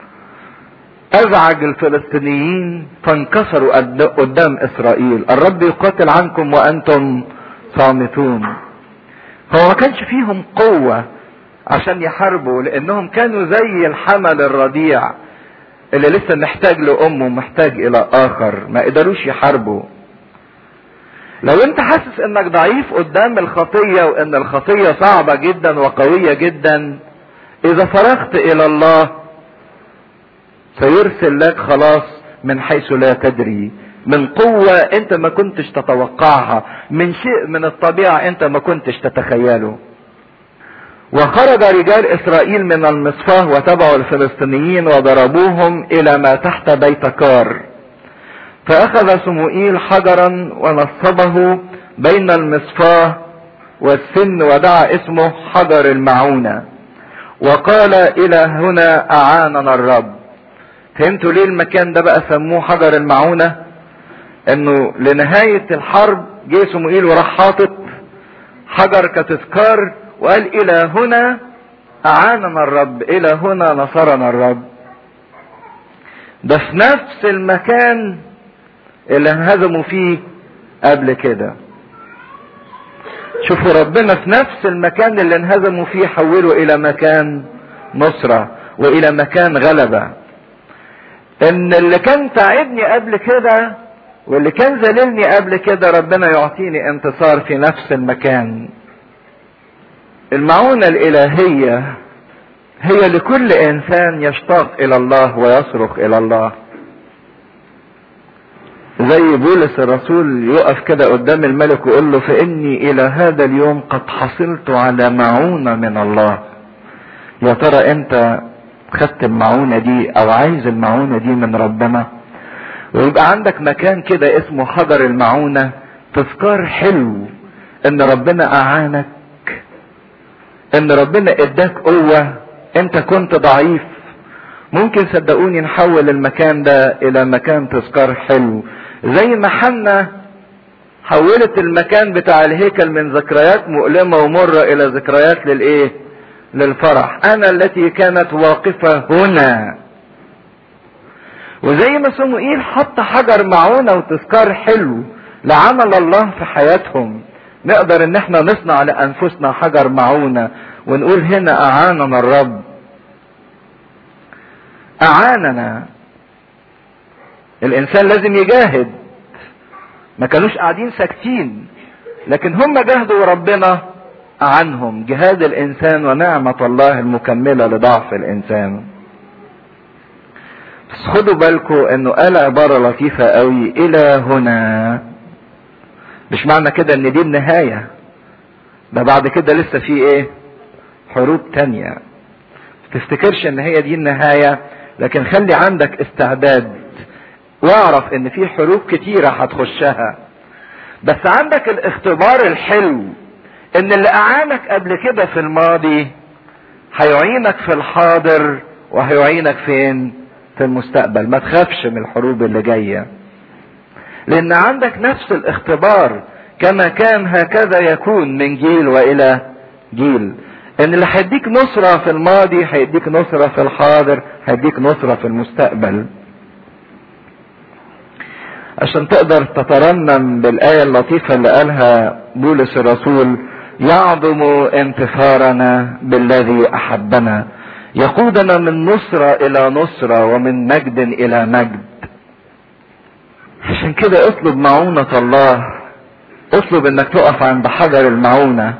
ازعج الفلسطينيين فانكسروا قدام اسرائيل الرب يقاتل عنكم وانتم صامتون هو ما كانش فيهم قوة عشان يحاربوا لانهم كانوا زي الحمل الرضيع اللي لسه محتاج لامه محتاج الى اخر ما قدروش يحاربوا لو انت حاسس انك ضعيف قدام الخطية وان الخطية صعبة جدا وقوية جدا اذا فرغت الى الله سيرسل لك خلاص من حيث لا تدري من قوة انت ما كنتش تتوقعها من شيء من الطبيعة انت ما كنتش تتخيله وخرج رجال اسرائيل من المصفاه وتبعوا الفلسطينيين وضربوهم الى ما تحت بيت كار فاخذ سموئيل حجرا ونصبه بين المصفاه والسن ودعا اسمه حجر المعونة وقال الى هنا اعاننا الرب فهمتوا ليه المكان ده بقى سموه حجر المعونة انه لنهاية الحرب جه سموئيل وراح حاطط حجر كتذكار وقال الى هنا اعاننا الرب الى هنا نصرنا الرب ده في نفس المكان اللي انهزموا فيه قبل كده شوفوا ربنا في نفس المكان اللي انهزموا فيه حوله الى مكان نصرة والى مكان غلبة ان اللي كان تعبني قبل كده واللي كان ذللني قبل كده ربنا يعطيني انتصار في نفس المكان المعونة الالهية هي لكل انسان يشتاق الى الله ويصرخ الى الله زي بولس الرسول يقف كده قدام الملك ويقول له فاني الى هذا اليوم قد حصلت على معونة من الله يا ترى انت خدت المعونة دي او عايز المعونة دي من ربنا ويبقى عندك مكان كده اسمه حجر المعونة تذكار حلو ان ربنا اعانك ان ربنا اداك قوة انت كنت ضعيف ممكن صدقوني نحول المكان ده الى مكان تذكار حلو زي ما حنا حولت المكان بتاع الهيكل من ذكريات مؤلمة ومرة الى ذكريات للايه للفرح انا التي كانت واقفة هنا وزي ما صموئيل حط حجر معونة وتذكار حلو لعمل الله في حياتهم نقدر ان احنا نصنع لانفسنا حجر معونة ونقول هنا اعاننا الرب اعاننا الانسان لازم يجاهد ما كانوش قاعدين ساكتين لكن هم جاهدوا وربنا عنهم جهاد الانسان ونعمة الله المكملة لضعف الانسان بس خدوا بالكم انه قال عبارة لطيفة قوي الى هنا مش معنى كده ان دي النهاية ده بعد كده لسه في ايه حروب تانية تفتكرش ان هي دي النهاية لكن خلي عندك استعداد واعرف ان في حروب كتيرة هتخشها بس عندك الاختبار الحلو ان اللي اعانك قبل كده في الماضي هيعينك في الحاضر وهيعينك فين في المستقبل ما تخافش من الحروب اللي جاية لان عندك نفس الاختبار كما كان هكذا يكون من جيل والى جيل ان اللي هيديك نصرة في الماضي هيديك نصرة في الحاضر هيديك نصرة في المستقبل عشان تقدر تترنم بالآية اللطيفة اللي قالها بولس الرسول يعظم انتصارنا بالذي أحبنا يقودنا من نصرة إلى نصرة ومن مجد إلى مجد عشان كده اطلب معونة الله اطلب انك تقف عند حجر المعونة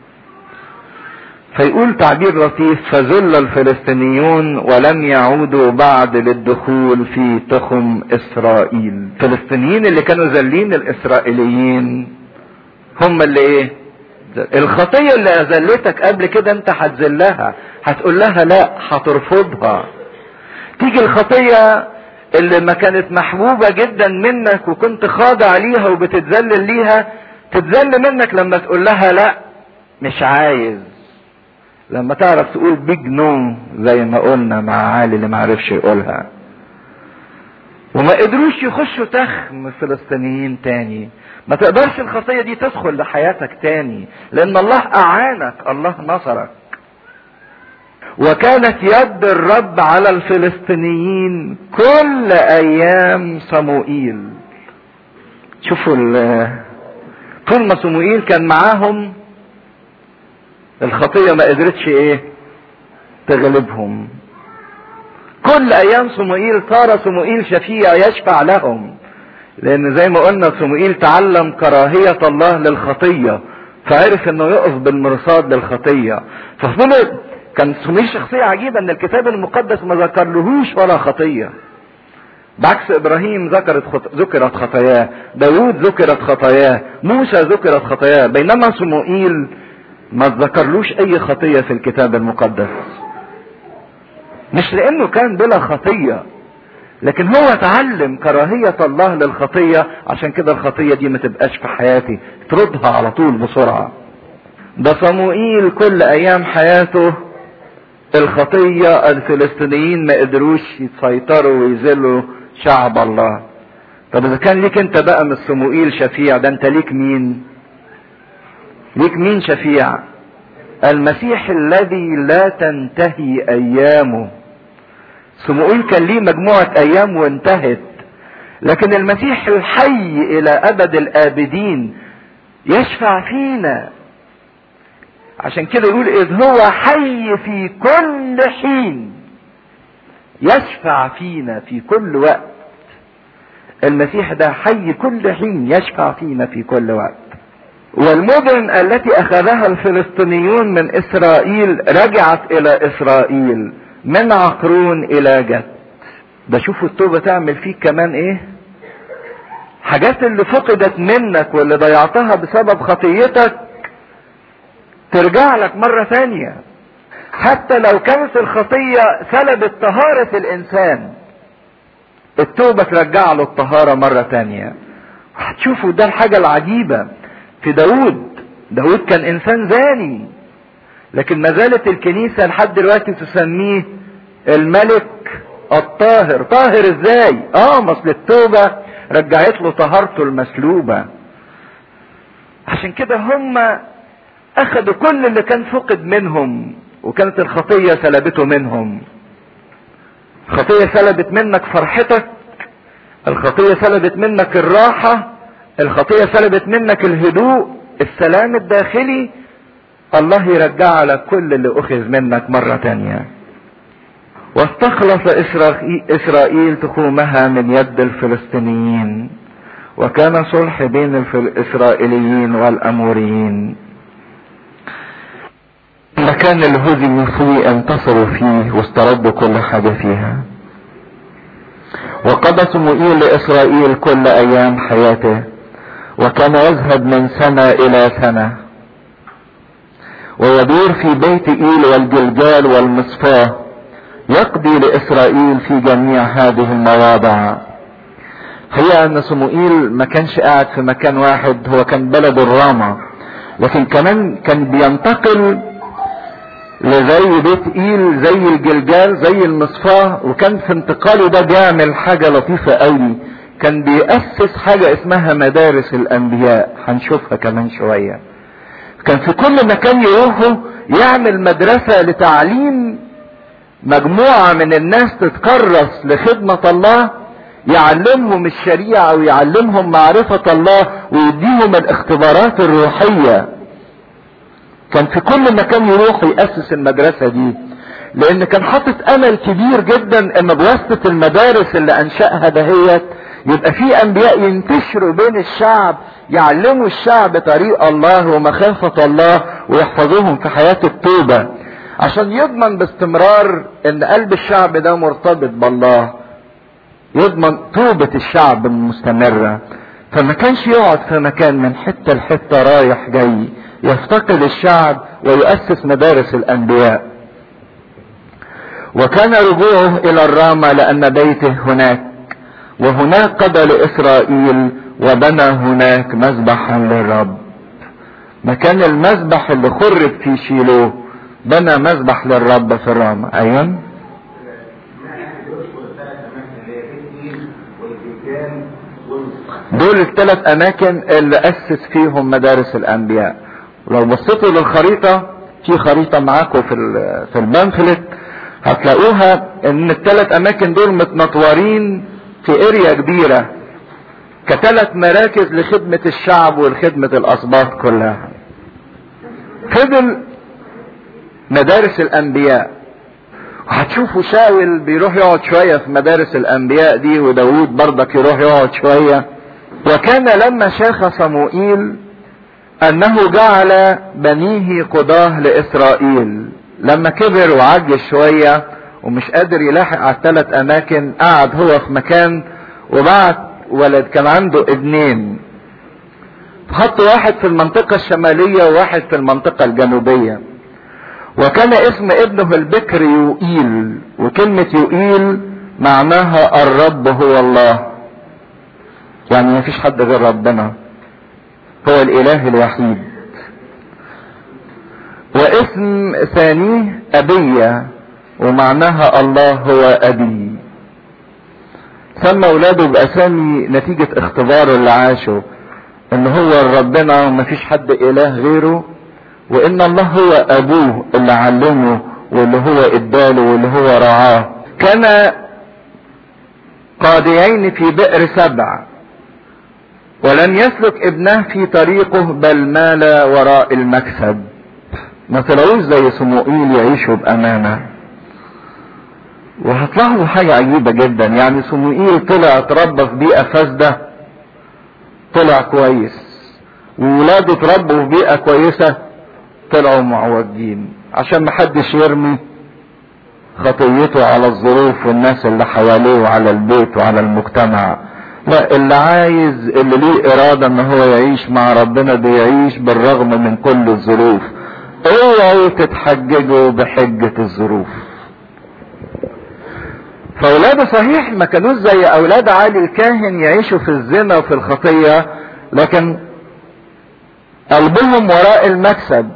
فيقول تعبير لطيف فذل الفلسطينيون ولم يعودوا بعد للدخول في تخم اسرائيل الفلسطينيين اللي كانوا ذلين الاسرائيليين هم اللي ايه الخطية اللي اذلتك قبل كده انت هتذلها هتقول لها لا هترفضها تيجي الخطية اللي ما كانت محبوبة جدا منك وكنت خاضع ليها وبتتذلل ليها تتذل منك لما تقول لها لا مش عايز لما تعرف تقول بيج نو زي ما قلنا مع عالي اللي ما عرفش يقولها وما قدروش يخشوا تخم الفلسطينيين تاني ما تقدرش الخطية دي تدخل لحياتك تاني لان الله اعانك الله نصرك وكانت يد الرب على الفلسطينيين كل ايام صموئيل شوفوا طول ما صموئيل كان معاهم الخطية ما قدرتش ايه تغلبهم كل ايام صموئيل صار صموئيل شفيع يشفع لهم لان زي ما قلنا صموئيل تعلم كراهية الله للخطية فعرف انه يقف بالمرصاد للخطية ففضل كان صموئيل شخصية عجيبة ان الكتاب المقدس ما ذكرلهوش ولا خطية بعكس ابراهيم ذكرت خط... ذكرت خطاياه داود ذكرت خطاياه موسى ذكرت خطاياه بينما صموئيل ما ذكرلوش اي خطية في الكتاب المقدس مش لانه كان بلا خطية لكن هو تعلم كراهية الله للخطية عشان كده الخطية دي ما تبقاش في حياتي تردها على طول بسرعة ده صموئيل كل ايام حياته الخطية الفلسطينيين ما قدروش يسيطروا ويذلوا شعب الله طب اذا كان ليك انت بقى من صموئيل شفيع ده انت ليك مين ليك مين شفيع المسيح الذي لا تنتهي ايامه صموئيل كان ليه مجموعة ايام وانتهت لكن المسيح الحي الى ابد الابدين يشفع فينا عشان كده يقول اذ هو حي في كل حين يشفع فينا في كل وقت المسيح ده حي كل حين يشفع فينا في كل وقت والمدن التي اخذها الفلسطينيون من اسرائيل رجعت الى اسرائيل من عقرون الى جد ده شوفوا التوبة تعمل فيك كمان ايه حاجات اللي فقدت منك واللي ضيعتها بسبب خطيتك ترجع لك مرة ثانية حتى لو كانت الخطية سلبت طهارة الانسان التوبة ترجع له الطهارة مرة ثانية هتشوفوا ده الحاجة العجيبة في داود داود كان انسان زاني لكن ما زالت الكنيسة لحد دلوقتي تسميه الملك الطاهر طاهر ازاي اه مصل التوبة رجعت له طهارته المسلوبة عشان كده هم اخدوا كل اللي كان فقد منهم وكانت الخطية سلبته منهم الخطية سلبت منك فرحتك الخطية سلبت منك الراحة الخطية سلبت منك الهدوء السلام الداخلي الله يرجع لك كل اللي اخذ منك مرة تانية واستخلص اسرائيل تخومها من يد الفلسطينيين وكان صلح بين الاسرائيليين والاموريين المكان اللي هزموا فيه انتصروا فيه واستردوا كل حاجة فيها وقضى صموئيل لاسرائيل كل ايام حياته وكان يذهب من سنة الى سنة ويدور في بيت ايل والجلجال والمصفاة يقضي لاسرائيل في جميع هذه المواضع هي ان صموئيل ما كانش قاعد في مكان واحد هو كان بلد الرامة لكن كمان كان بينتقل لزي بيت ايل زي الجلجال زي المصفاة وكان في انتقاله ده بيعمل حاجة لطيفة قوي كان بيأسس حاجة اسمها مدارس الانبياء هنشوفها كمان شوية كان في كل مكان يروحوا يعمل مدرسة لتعليم مجموعة من الناس تتكرس لخدمة الله يعلمهم الشريعة ويعلمهم معرفة الله ويديهم الاختبارات الروحية كان في كل مكان يروح يأسس المدرسة دي لان كان حاطط امل كبير جدا ان بواسطة المدارس اللي انشأها دهيت يبقى في انبياء ينتشروا بين الشعب يعلموا الشعب طريق الله ومخافة الله ويحفظوهم في حياة التوبة عشان يضمن باستمرار ان قلب الشعب ده مرتبط بالله يضمن توبة الشعب المستمرة فما كانش يقعد في مكان من حتة لحتة رايح جاي يفتقد الشعب ويؤسس مدارس الانبياء وكان رجوعه الى الرامة لان بيته هناك وهناك قضى لاسرائيل وبنى هناك مذبحا للرب مكان المذبح اللي خرب في شيلوه بنى مذبح للرب في الرامة ايوه دول الثلاث اماكن اللي اسس فيهم مدارس الانبياء لو بصيتوا للخريطة في خريطة معاكم في في البامفلت هتلاقوها ان الثلاث اماكن دول متنطورين في اريا كبيرة كثلاث مراكز لخدمة الشعب ولخدمة الاسباط كلها فضل مدارس الانبياء وهتشوفوا شاول بيروح يقعد شوية في مدارس الانبياء دي وداود برضك يروح يقعد شوية وكان لما شاخ صموئيل انه جعل بنيه قضاه لاسرائيل لما كبر وعجز شوية ومش قادر يلاحق على الثلاث اماكن قعد هو في مكان وبعت ولد كان عنده ابنين حط واحد في المنطقة الشمالية وواحد في المنطقة الجنوبية وكان اسم ابنه البكر يوئيل وكلمة يوئيل معناها الرب هو الله يعني ما فيش حد غير ربنا هو الاله الوحيد واسم ثانيه ابية ومعناها الله هو ابي سمى اولاده باسامي نتيجة اختباره اللي عاشه ان هو ربنا وما فيش حد اله غيره وان الله هو ابوه اللي علمه واللي هو اداله واللي هو رعاه كان قاضيين في بئر سبع ولم يسلك ابنه في طريقه بل مال وراء المكسب ما طلعوش زي صموئيل يعيشوا بامانه وهتلاحظوا حاجة عجيبة جدا يعني صموئيل طلع اتربى في بيئة فاسدة طلع كويس وولاده اتربوا في بيئة كويسة طلعوا معوجين عشان محدش يرمي خطيته على الظروف والناس اللي حواليه وعلى البيت وعلى المجتمع لا اللي عايز اللي ليه ارادة ان هو يعيش مع ربنا بيعيش بالرغم من كل الظروف اوعوا تتحججوا بحجة الظروف فاولاده صحيح ما كانوش زي اولاد علي الكاهن يعيشوا في الزنا وفي الخطية لكن قلبهم وراء المكسب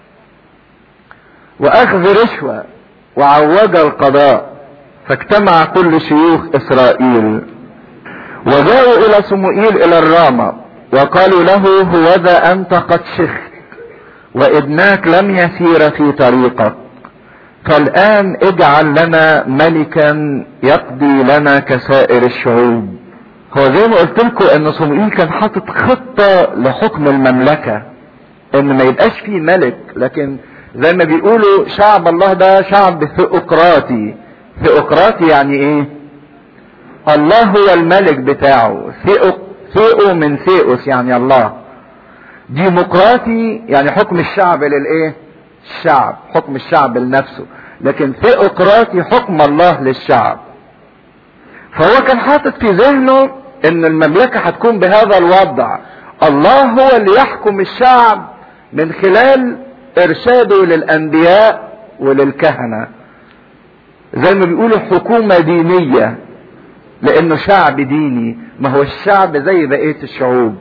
واخذ رشوة وعوج القضاء فاجتمع كل شيوخ اسرائيل وجاءوا الى صموئيل الى الرامة وقالوا له هوذا انت قد شخت وابناك لم يسير في طريقك فالان اجعل لنا ملكا يقضي لنا كسائر الشعوب هو زي ما قلت لكم ان صموئيل كان حاطط خطة لحكم المملكة ان ما يبقاش فيه ملك لكن زي ما بيقولوا شعب الله ده شعب ثيوقراطي ثيوقراطي يعني ايه الله هو الملك بتاعه ثيو ثيو من ثيوس يعني الله ديمقراطي يعني حكم الشعب للايه الشعب حكم الشعب لنفسه لكن ثيوقراطي حكم الله للشعب فهو كان حاطط في ذهنه ان المملكة هتكون بهذا الوضع الله هو اللي يحكم الشعب من خلال ارشاده للانبياء وللكهنة زي ما بيقولوا حكومة دينية لانه شعب ديني ما هو الشعب زي بقية الشعوب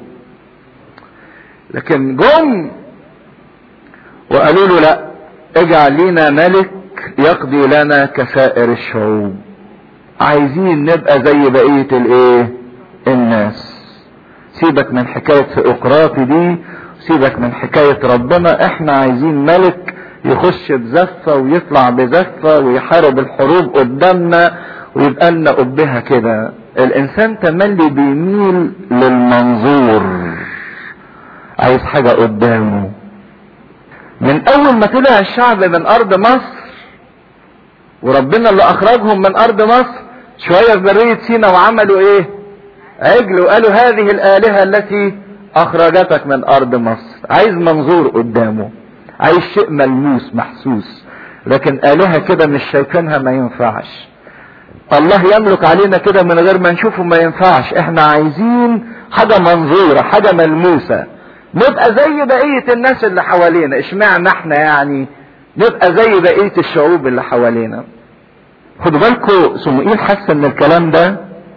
لكن جم وقالوا له لا اجعل لنا ملك يقضي لنا كسائر الشعوب عايزين نبقى زي بقية الايه الناس سيبك من حكاية ثيوقراطي دي سيبك من حكاية ربنا احنا عايزين ملك يخش بزفة ويطلع بزفة ويحارب الحروب قدامنا ويبقى لنا قبها كده الانسان تملي بيميل للمنظور عايز حاجة قدامه من اول ما طلع الشعب من ارض مصر وربنا اللي اخرجهم من ارض مصر شوية في برية سينا وعملوا ايه عجل وقالوا هذه الالهة التي اخرجتك من ارض مصر عايز منظور قدامه عايز شيء ملموس محسوس لكن الهة كده مش شايفينها ما ينفعش الله يملك علينا كده من غير ما نشوفه ما ينفعش احنا عايزين حاجة منظورة حاجة ملموسة نبقى زي بقية الناس اللي حوالينا اشمعنى احنا يعني نبقى زي بقية الشعوب اللي حوالينا خدوا بالكم صموئيل حس ان الكلام ده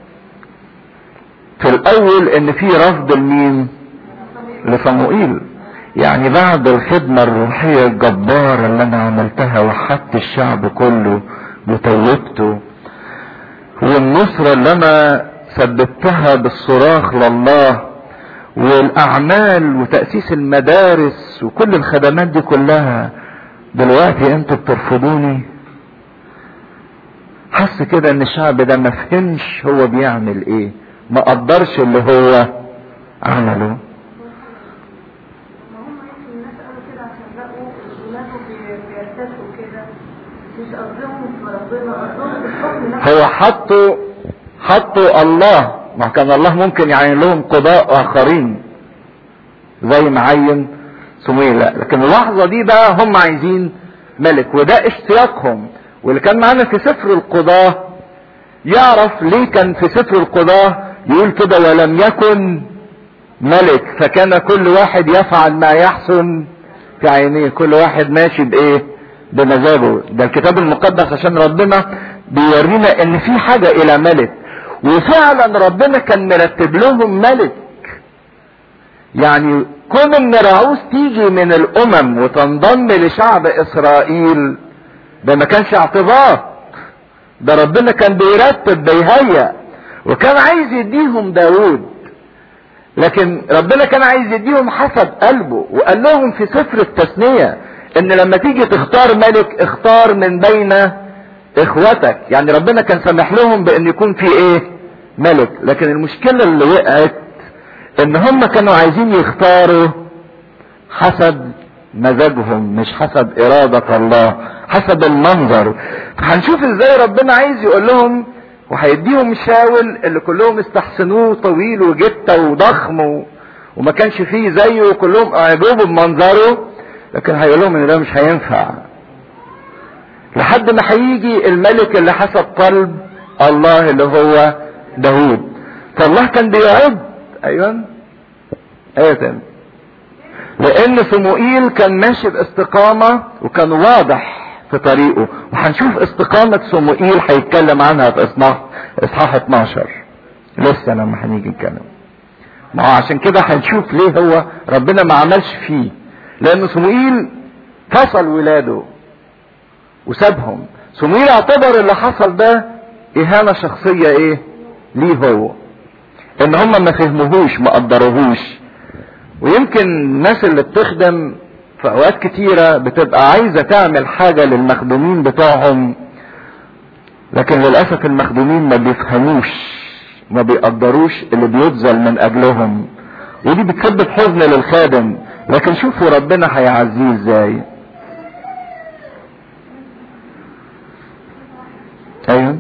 في الاول ان في رفض لمين لصموئيل يعني بعد الخدمة الروحية الجبارة اللي انا عملتها وحدت الشعب كله وتوبته والنصرة اللي انا سببتها بالصراخ لله والاعمال وتأسيس المدارس وكل الخدمات دي كلها دلوقتي انتوا بترفضوني حس كده ان الشعب ده ما فهمش هو بيعمل ايه ما قدرش اللي هو عمله هو حطوا حطوا الله ما كان الله ممكن يعين لهم قضاء اخرين زي ما عين سمويل لا لكن اللحظة دي بقى هم عايزين ملك وده اشتياقهم واللي كان معانا في سفر القضاة يعرف ليه كان في سفر القضاة يقول كده ولم يكن ملك فكان كل واحد يفعل ما يحسن في عينيه كل واحد ماشي بايه بمزاجه ده الكتاب المقدس عشان ربنا بيورينا ان في حاجة الى ملك وفعلا ربنا كان مرتب لهم ملك يعني كون ان رعوس تيجي من الامم وتنضم لشعب اسرائيل ده ما كانش اعتباط ده ربنا كان بيرتب بيهيأ وكان عايز يديهم داود لكن ربنا كان عايز يديهم حسب قلبه وقال لهم في سفر التثنية ان لما تيجي تختار ملك اختار من بين اخوتك يعني ربنا كان سامح لهم بان يكون في ايه ملك لكن المشكلة اللي وقعت ان هم كانوا عايزين يختاروا حسب مزاجهم مش حسب ارادة الله حسب المنظر فهنشوف ازاي ربنا عايز يقول لهم وهيديهم شاول اللي كلهم استحسنوه طويل وجته وضخم و... وما كانش فيه زيه وكلهم اعجبوا بمنظره لكن هيقول لهم ان ده مش هينفع لحد ما هيجي الملك اللي حسب قلب الله اللي هو داود فالله كان بيعد ايوه ايوه تاني لان صموئيل كان ماشي باستقامة وكان واضح في طريقه وهنشوف استقامة صموئيل هيتكلم عنها في اصحاح اصحاح 12 لسه لما هنيجي نتكلم ما هو عشان كده هنشوف ليه هو ربنا ما عملش فيه لان صموئيل فصل ولاده وسابهم صموئيل اعتبر اللي حصل ده اهانة شخصية ايه ليه هو ان هم ما فهموهوش ما قدروهوش ويمكن الناس اللي بتخدم في اوقات كتيرة بتبقى عايزة تعمل حاجة للمخدومين بتوعهم لكن للأسف المخدومين ما بيفهموش ما بيقدروش اللي بيبذل من اجلهم ودي بتسبب حزن للخادم لكن شوفوا ربنا هيعزيه ازاي ايوه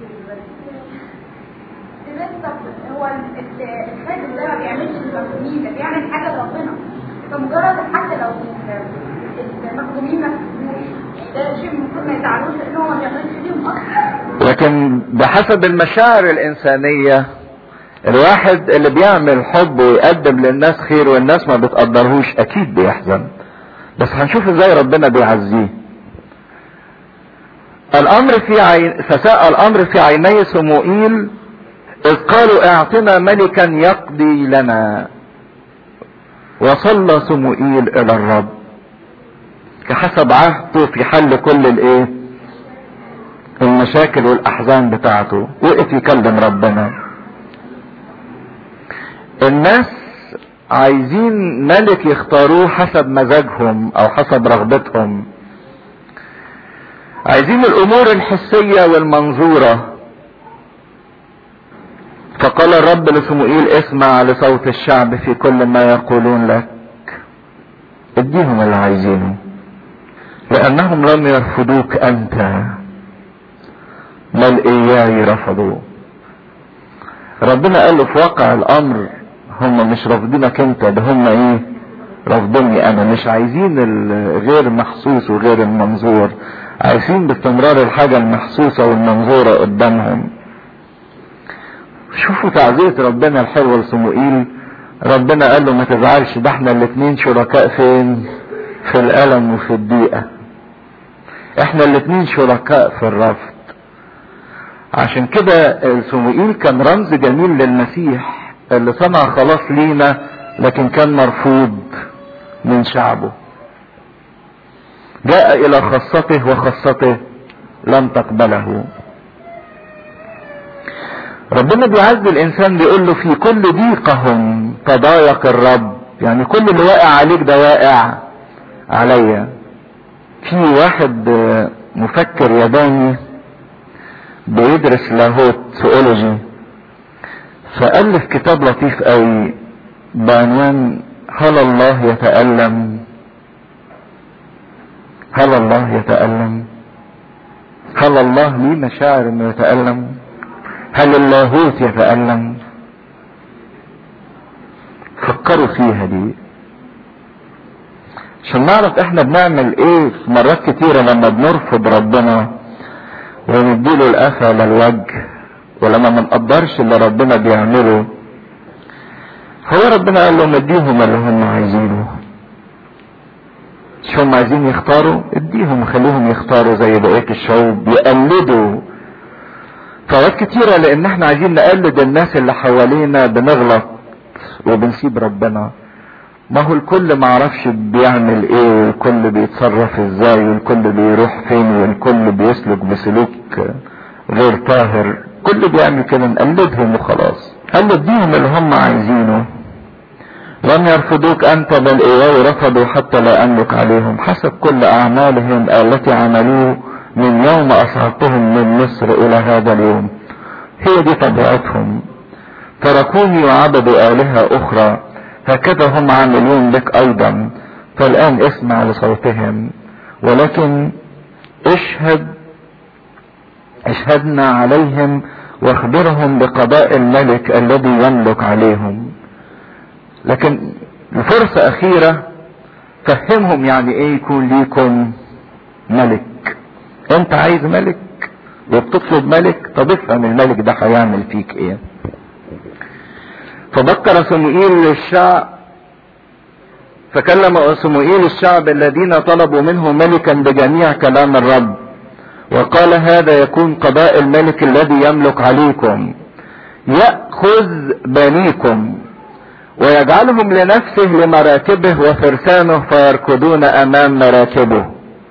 هو الخادم ده ما بيعملش المخدومين ده بيعمل حاجه لربنا فمجرد حتى لو المخدومين ما فهموش ده شيء المفروض ما يزعلوش لان هو ما بيعملش ليهم اصلا لكن بحسب المشاعر الانسانية الواحد اللي بيعمل حب ويقدم للناس خير والناس ما بتقدرهوش اكيد بيحزن بس هنشوف ازاي ربنا بيعزيه الامر في عين فساء الامر في عيني صموئيل اذ قالوا اعطنا ملكا يقضي لنا وصلى صموئيل الى الرب كحسب عهده في حل كل الايه المشاكل والاحزان بتاعته وقف يكلم ربنا الناس عايزين ملك يختاروه حسب مزاجهم او حسب رغبتهم عايزين الامور الحسية والمنظورة فقال الرب لصموئيل اسمع لصوت الشعب في كل ما يقولون لك اديهم اللي عايزينه لانهم لم يرفضوك انت بل اياي رفضوه ربنا قال له في واقع الامر هم مش رافضينك انت ده هم ايه رافضيني انا مش عايزين الغير محسوس وغير المنظور عايزين باستمرار الحاجة المحسوسة والمنظورة قدامهم شوفوا تعزية ربنا الحلوة لصموئيل ربنا قال له ما تزعلش ده احنا الاتنين شركاء فين في الالم وفي الضيقة احنا الاتنين شركاء في الرفض عشان كده صموئيل كان رمز جميل للمسيح اللي صنع خلاص لينا لكن كان مرفوض من شعبه جاء الى خاصته وخاصته لم تقبله ربنا بيعز الانسان بيقول له في كل ضيقهم تضايق الرب يعني كل اللي واقع عليك ده واقع عليا في واحد مفكر ياباني بيدرس لاهوت سؤولوجي فألف كتاب لطيف قوي بعنوان هل الله يتألم هل الله يتألم هل الله ليه مشاعر انه يتألم هل اللاهوت يتألم فكروا فيها دي عشان نعرف احنا بنعمل ايه في مرات كتيرة لما بنرفض ربنا ونديله القفا للوجه ولما ما نقدرش اللي ربنا بيعمله هو ربنا قال لهم اديهم اللي هم عايزينه مش هم عايزين يختاروا اديهم وخليهم يختاروا زي بقية الشعوب يقلدوا فوقت كتيرة لان احنا عايزين نقلد الناس اللي حوالينا بنغلط وبنسيب ربنا ما هو الكل معرفش بيعمل ايه والكل بيتصرف ازاي والكل بيروح فين والكل بيسلك بسلوك غير طاهر كل بيعمل كده نقلدهم وخلاص قال اديهم اللي هم عايزينه لم يرفضوك انت بل اياه رفضوا حتى لا املك عليهم حسب كل اعمالهم التي عملوه من يوم اصعدتهم من مصر الى هذا اليوم هي دي طبيعتهم تركوني وعبدوا الهه اخرى هكذا هم عاملون بك ايضا فالان اسمع لصوتهم ولكن اشهد اشهدنا عليهم واخبرهم بقضاء الملك الذي يملك عليهم لكن لفرصة اخيرة فهمهم يعني ايه يكون ليكم ملك انت عايز ملك وبتطلب ملك طب افهم الملك ده هيعمل فيك ايه فبكر صموئيل للشعب فكلم صموئيل الشعب الذين طلبوا منه ملكا بجميع كلام الرب وقال هذا يكون قضاء الملك الذي يملك عليكم يأخذ بنيكم ويجعلهم لنفسه لمراكبه وفرسانه فيركضون امام مراكبه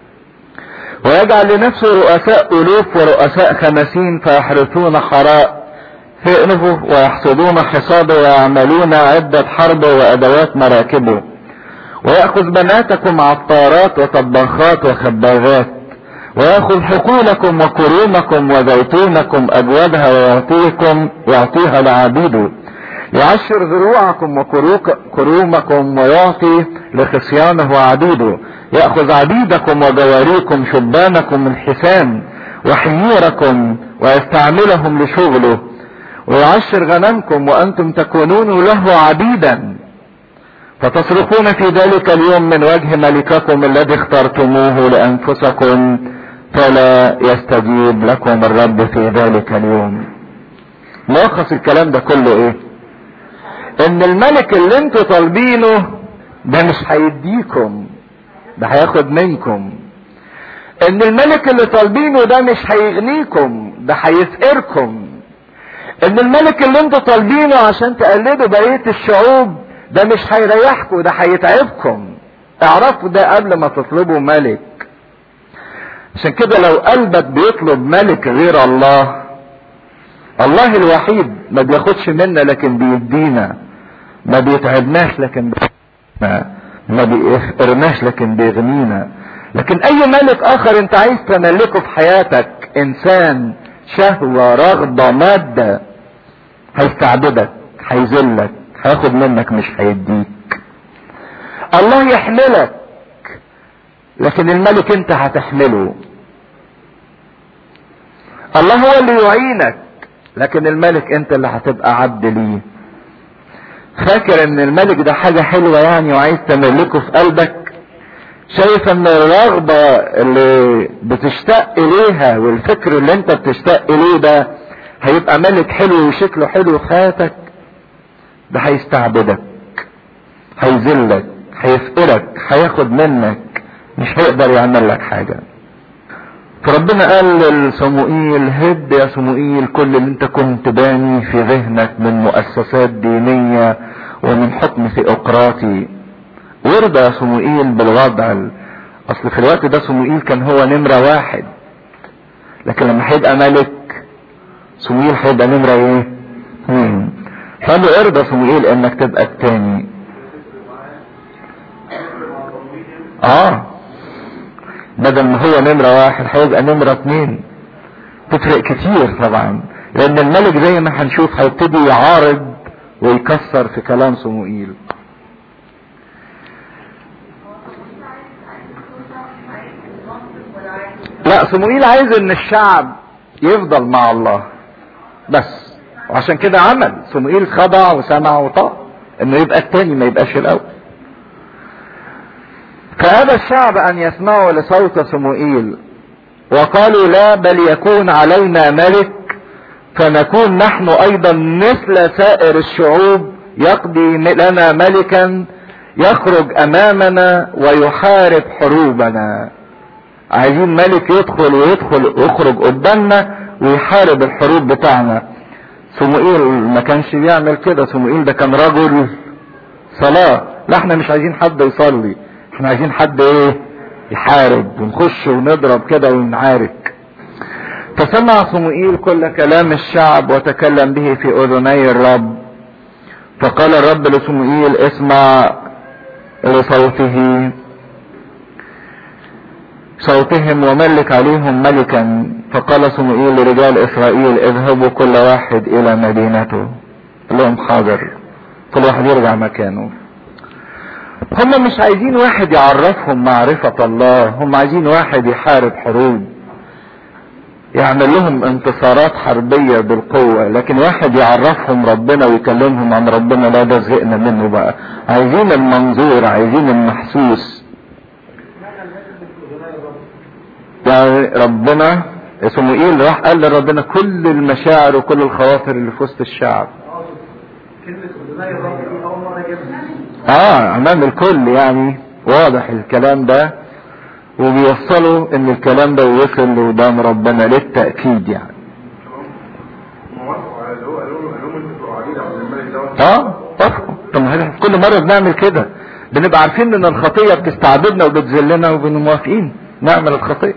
ويجعل لنفسه رؤساء الوف ورؤساء خمسين فيحرثون حراء فئنه ويحصدون حصاده ويعملون عدة حرب وادوات مراكبه ويأخذ بناتكم عطارات وطباخات وخباغات ويأخذ حقولكم وكرومكم وزيتونكم أجودها ويعطيكم يعطيها لعبيده يعشر ذروعكم وكرومكم ويعطي لخصيانه وعبيده يأخذ عبيدكم وجواريكم شبانكم الحسان وحميركم ويستعملهم لشغله ويعشر غنمكم وأنتم تكونون له عبيدا فتصرخون في ذلك اليوم من وجه ملككم الذي اخترتموه لأنفسكم فلا يستجيب لكم الرب في ذلك اليوم ملخص الكلام ده كله ايه ان الملك اللي انتوا طالبينه ده مش هيديكم ده هياخد منكم ان الملك اللي طالبينه ده مش هيغنيكم ده هيفقركم ان الملك اللي انتوا طالبينه عشان تقلدوا بقية الشعوب ده مش هيريحكم ده هيتعبكم اعرفوا ده قبل ما تطلبوا ملك عشان كده لو قلبك بيطلب ملك غير الله الله الوحيد ما بياخدش منا لكن بيدينا ما بيتعبناش لكن بيغنينا ما بيقرناش لكن بيغنينا لكن اي ملك اخر انت عايز تملكه في حياتك انسان شهوة رغبة مادة هيستعبدك هيذلك هياخد منك مش هيديك الله يحملك لكن الملك انت هتحمله الله هو اللي يعينك لكن الملك انت اللي هتبقى عبد ليه فاكر ان الملك ده حاجة حلوة يعني وعايز تملكه في قلبك شايف ان الرغبة اللي بتشتاق اليها والفكر اللي انت بتشتاق اليه ده هيبقى ملك حلو وشكله حلو في حياتك ده هيستعبدك هيذلك هيفقرك هياخد منك مش هيقدر يعمل لك حاجة فربنا قال لصموئيل هد يا صموئيل كل اللي انت كنت باني في ذهنك من مؤسسات دينية ومن حكم ثيوقراطي وارضى يا صموئيل بالوضع اصل في الوقت ده صموئيل كان هو نمرة واحد لكن لما هيبقى ملك صموئيل هيبقى نمرة ايه؟ اثنين قال له ارضى صموئيل انك تبقى التاني اه بدل ما هو نمرة واحد هيبقى نمرة اتنين تفرق كتير طبعا لان الملك زي ما هنشوف هيبتدي يعارض ويكسر في كلام صموئيل لا صموئيل عايز ان الشعب يفضل مع الله بس وعشان كده عمل صموئيل خضع وسمع وطاع انه يبقى التاني ما يبقاش الاول فابى الشعب ان يسمعوا لصوت صموئيل وقالوا لا بل يكون علينا ملك فنكون نحن ايضا مثل سائر الشعوب يقضي لنا ملكا يخرج امامنا ويحارب حروبنا عايزين ملك يدخل ويدخل ويخرج قدامنا ويحارب الحروب بتاعنا صموئيل ما كانش بيعمل كده صموئيل ده كان رجل صلاة لا احنا مش عايزين حد يصلي احنا عايزين حد ايه يحارب ونخش ونضرب كده ونعارك فسمع صموئيل كل كلام الشعب وتكلم به في اذني الرب فقال الرب لصموئيل اسمع لصوته صوتهم وملك عليهم ملكا فقال صموئيل لرجال اسرائيل اذهبوا كل واحد الى مدينته قال لهم حاضر كل واحد يرجع مكانه هم مش عايزين واحد يعرفهم معرفة الله هم عايزين واحد يحارب حروب يعمل لهم انتصارات حربية بالقوة لكن واحد يعرفهم ربنا ويكلمهم عن ربنا لا ده زهقنا منه بقى عايزين المنظور عايزين المحسوس يعني ربنا صموئيل راح قال لربنا كل المشاعر وكل الخواطر اللي في وسط الشعب كلمة أذني الرب دي أول مرة أجيبها اه امام الكل يعني واضح الكلام ده وبيوصلوا ان الكلام ده وصل لودان ربنا للتأكيد يعني موافقوا على اللي هو قالوا له قالوا له انتوا قاعدين عند الملك دوت اه وافقوا طب ما احنا كل مرة بنعمل كده بنبقى عارفين ان الخطية بتستعبدنا وبتذلنا وبنموافقين نعمل الخطية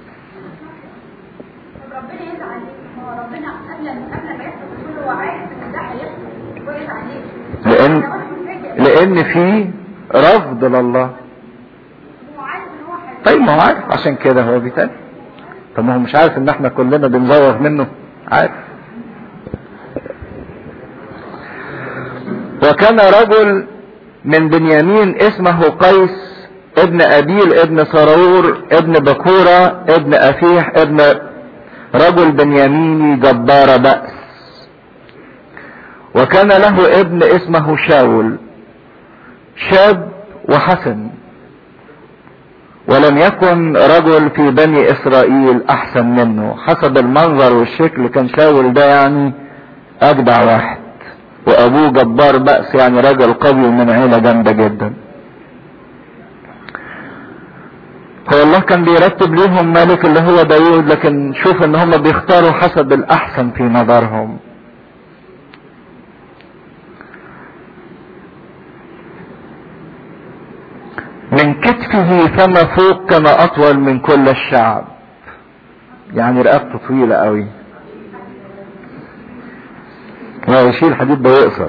طب ربنا يزعل ليه؟ ما هو ربنا قبل قبل ما يحصل كله هو عارف ان ده هيحصل ويزعل ليه؟ لان ده واحد متفاجئ. لان في رفض لله هو عارف ان هو هيحصل. طيب ما هو عارف عشان كده هو بيتقال طب ما هو مش عارف ان احنا كلنا بنزوغ منه عارف وكان رجل من بنيامين اسمه قيس ابن ابيل ابن سرور ابن بكورة ابن افيح ابن رجل بنياميني جبار بأس وكان له ابن اسمه شاول شاب وحسن ولم يكن رجل في بني اسرائيل احسن منه حسب المنظر والشكل كان شاول ده يعني اجدع واحد وابوه جبار بأس يعني رجل قوي من عيلة جامدة جدا هو الله كان بيرتب ليهم ملك اللي هو داوود لكن شوف ان هم بيختاروا حسب الاحسن في نظرهم من كتفه فما فوق كما اطول من كل الشعب يعني رقبته طويلة قوي لا يشيل الحديد ده يقصر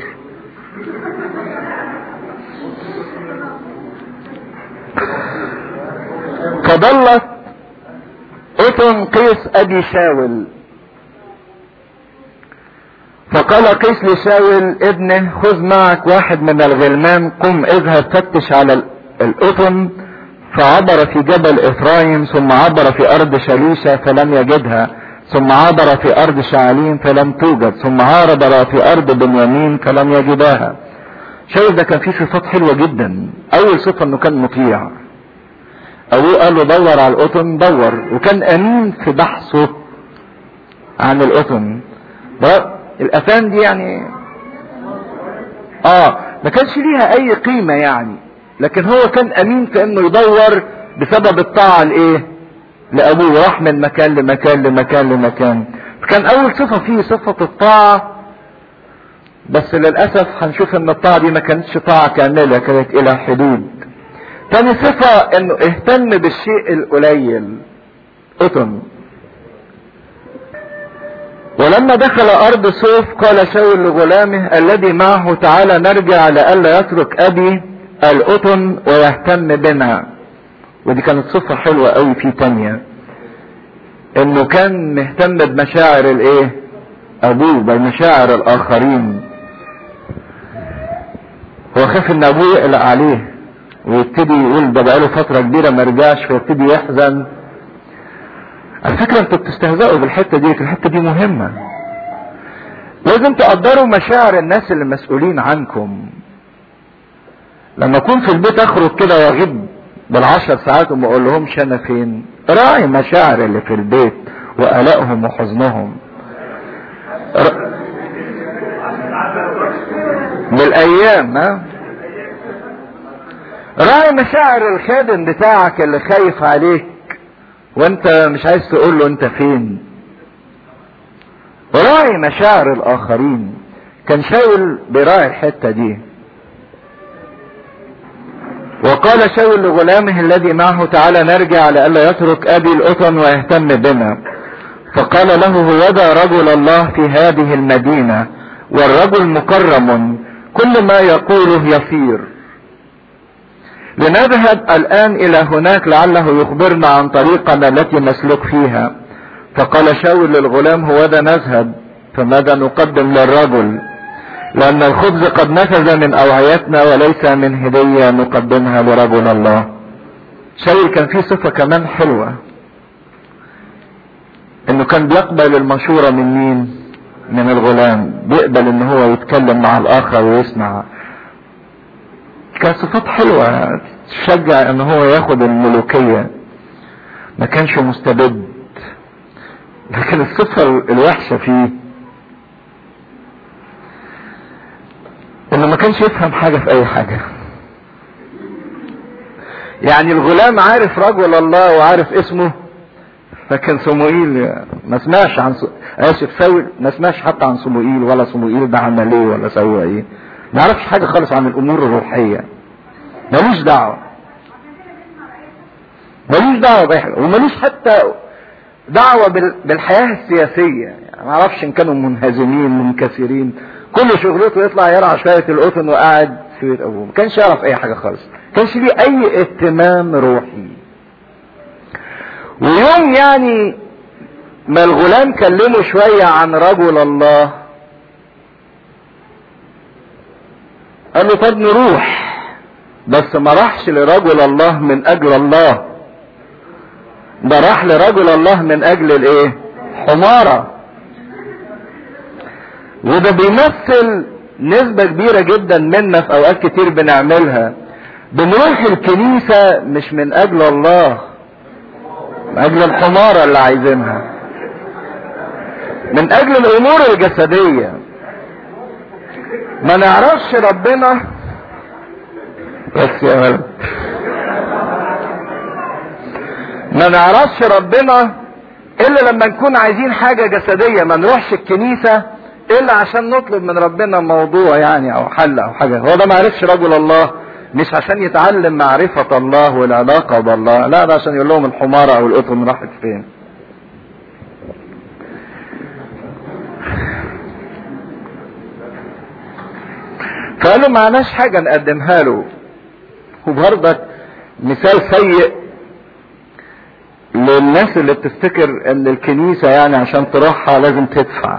فضلت اذن قيس ابي شاول فقال قيس لشاول ابنه خذ معك واحد من الغلمان قم اذهب فتش على ال- الاذن فعبر في جبل افرايم ثم عبر في ارض شليشة فلم يجدها ثم عبر في ارض شعاليم فلم توجد ثم عبر في ارض بنيامين فلم يجداها شاول ده كان فيه صفات حلوة جدا اول صفة انه كان مطيع ابوه قال له دور على القطن دور وكان امين في بحثه عن القطن ده الافان دي يعني اه ما كانش ليها اي قيمة يعني لكن هو كان امين في انه يدور بسبب الطاعة لايه لابوه راح من مكان لمكان لمكان لمكان كان اول صفة فيه صفة الطاعة بس للاسف هنشوف ان الطاعة دي ما كانتش طاعة كاملة كانت الى حدود تاني صفة انه اهتم بالشيء القليل قطن ولما دخل ارض صوف قال شاول لغلامه الذي معه تعالى نرجع لئلا يترك ابي القطن ويهتم بنا ودي كانت صفة حلوة قوي في تانية انه كان مهتم بمشاعر الايه ابوه بمشاعر الاخرين هو خاف ان ابوه يقلق عليه ويبتدي يقول ده بقاله فترة كبيرة ما رجعش فيبتدي يحزن على فكرة انتوا بتستهزئوا بالحتة دي الحتة دي مهمة لازم تقدروا مشاعر الناس اللي مسؤولين عنكم لما اكون في البيت اخرج كده واغيب بالعشر ساعات وما اقول لهمش انا فين راعي مشاعر اللي في البيت وقلقهم وحزنهم ر... بالايام ها راعي مشاعر الخادم بتاعك اللي خايف عليك وانت مش عايز تقول له انت فين راعي مشاعر الاخرين كان شاول بيراعي الحتة دي وقال شاول لغلامه الذي معه تعالى نرجع لئلا يترك ابي القطن ويهتم بنا فقال له هوذا رجل الله في هذه المدينة والرجل مكرم كل ما يقوله يصير لنذهب الآن إلى هناك لعله يخبرنا عن طريقنا التي نسلك فيها فقال شاول للغلام هوذا نذهب فماذا نقدم للرجل لأن الخبز قد نفذ من أوعيتنا وليس من هدية نقدمها لرجل الله شاول كان فيه صفة كمان حلوة انه كان بيقبل المشورة من مين من الغلام بيقبل ان هو يتكلم مع الاخر ويسمع كان صفات حلوة تشجع ان هو ياخد الملوكية ما كانش مستبد لكن الصفة الوحشة فيه انه ما كانش يفهم حاجة في اي حاجة يعني الغلام عارف رجل الله وعارف اسمه فكان صموئيل ما سمعش عن س... اسف ساول ما سمعش حتى عن صموئيل ولا صموئيل ده عمل ايه ولا سوى ايه ما يعرفش حاجه خالص عن الامور الروحيه ملوش دعوه ملوش دعوه بحاجه وملوش حتى دعوه بال... بالحياه السياسيه يعني ما اعرفش ان كانوا منهزمين منكسرين كل شغلته يطلع يرعى شويه القطن وقاعد في بيت ابوه ما كانش يعرف اي حاجه خالص ما كانش ليه اي اهتمام روحي ويوم يعني ما الغلام كلمه شوية عن رجل الله قال له طب نروح بس ما راحش لرجل الله من اجل الله ده راح لرجل الله من اجل الايه حمارة وده بيمثل نسبة كبيرة جدا منا في اوقات كتير بنعملها بنروح الكنيسة مش من اجل الله من اجل الحمارة اللي عايزينها من اجل الامور الجسدية ما نعرفش ربنا بس يا ولد ما نعرفش ربنا الا لما نكون عايزين حاجة جسدية ما نروحش الكنيسة الا عشان نطلب من ربنا موضوع يعني او حل او حاجة هو ده ما عرفش رجل الله مش عشان يتعلم معرفة الله والعلاقة بالله لا ده عشان يقول لهم الحمارة او القطن راحت فين فقالوا معناش حاجة نقدمها له وبرضك مثال سيء للناس اللي بتفتكر ان الكنيسة يعني عشان تروحها لازم تدفع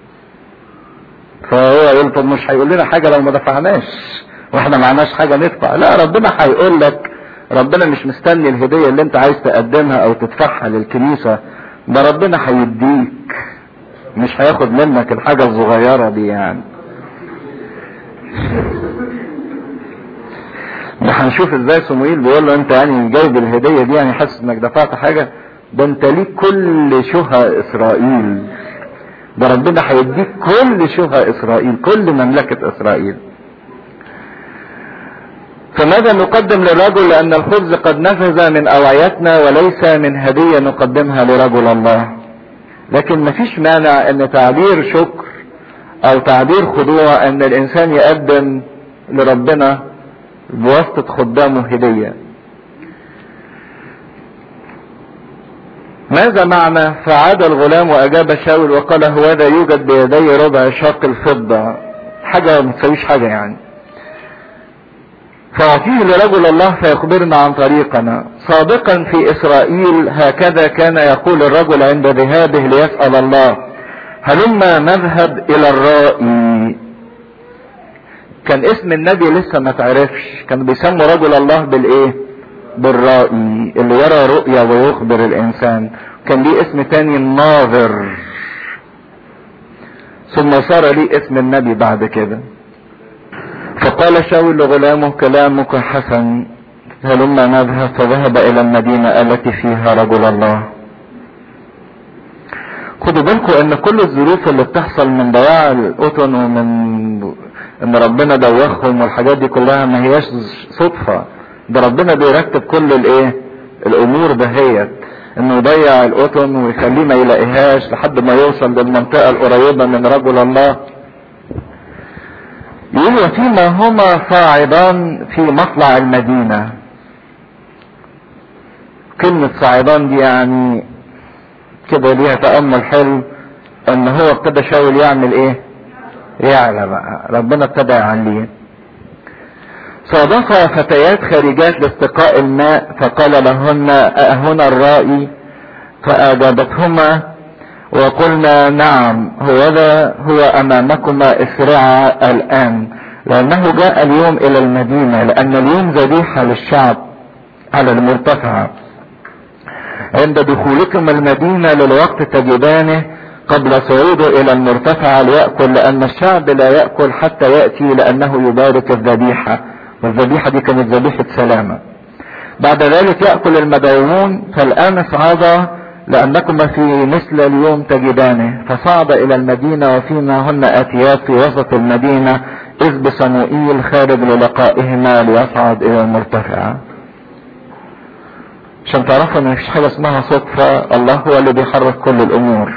فهو يقول طب مش هيقول لنا حاجة لو ما دفعناش واحنا معناش حاجة ندفع لا ربنا هيقول لك ربنا مش مستني الهدية اللي انت عايز تقدمها او تدفعها للكنيسة ده ربنا هيديك مش هياخد منك الحاجة الصغيرة دي يعني ده هنشوف ازاي صموئيل بيقول له انت يعني جايب الهدية دي يعني حاسس انك دفعت حاجة ده انت ليك كل شهى اسرائيل ده ربنا هيديك كل شهى اسرائيل كل مملكة اسرائيل فماذا نقدم للرجل لان الخبز قد نفذ من اوعيتنا وليس من هدية نقدمها لرجل الله لكن مفيش مانع ان تعبير شكر او تعبير خضوع ان الانسان يقدم لربنا بواسطة خدامه هدية ماذا معنى فعاد الغلام واجاب شاول وقال هذا يوجد بيدي ربع شاق الفضة حاجة ما تسويش حاجة يعني فأعطيه لرجل الله فيخبرنا عن طريقنا سابقا في إسرائيل هكذا كان يقول الرجل عند ذهابه ليسأل الله هلما نذهب إلى الرائي كان اسم النبي لسه ما تعرفش كانوا بيسموا رجل الله بالايه بالرائي اللي يرى رؤيا ويخبر الانسان كان ليه اسم تاني الناظر ثم صار ليه اسم النبي بعد كده فقال شاول لغلامه كلامك حسن هلما نذهب فذهب الى المدينة التي فيها رجل الله خدوا بالكم ان كل الظروف اللي بتحصل من ضياع القطن ومن ان ربنا دوخهم والحاجات دي كلها ما هياش صدفة ده ربنا بيرتب كل الايه الامور دهيت انه يضيع القطن ويخليه ما يلاقيهاش لحد ما يوصل للمنطقة القريبة من رجل الله يقول وفيما هما صاعدان في مطلع المدينة كلمة صاعدان دي يعني كده ليها تأمل حلو ان هو ابتدى شاول يعمل ايه يعلى بقى ربنا ابتدى يعليه صادف فتيات خارجات لاستقاء الماء فقال لهن أهنا الرائي فأجابتهما وقلنا نعم هذا هو أمامكما اسرعا الآن لأنه جاء اليوم إلى المدينة لأن اليوم ذبيحة للشعب على المرتفع عند دخولكم المدينة للوقت تجدانه قبل صعوده إلى المرتفع ليأكل لأن الشعب لا يأكل حتى يأتي لأنه يبارك الذبيحة والذبيحة دي كانت ذبيحة سلامة بعد ذلك يأكل المدعوون فالآن اصعدا لأنكما في مثل اليوم تجدانه فصعد إلى المدينة وفيما هن آتيات في وسط المدينة إذ بصموئيل خارج للقائهما ليصعد إلى المرتفع عشان تعرفوا ان مفيش حاجة اسمها صدفة الله هو اللي بيحرك كل الامور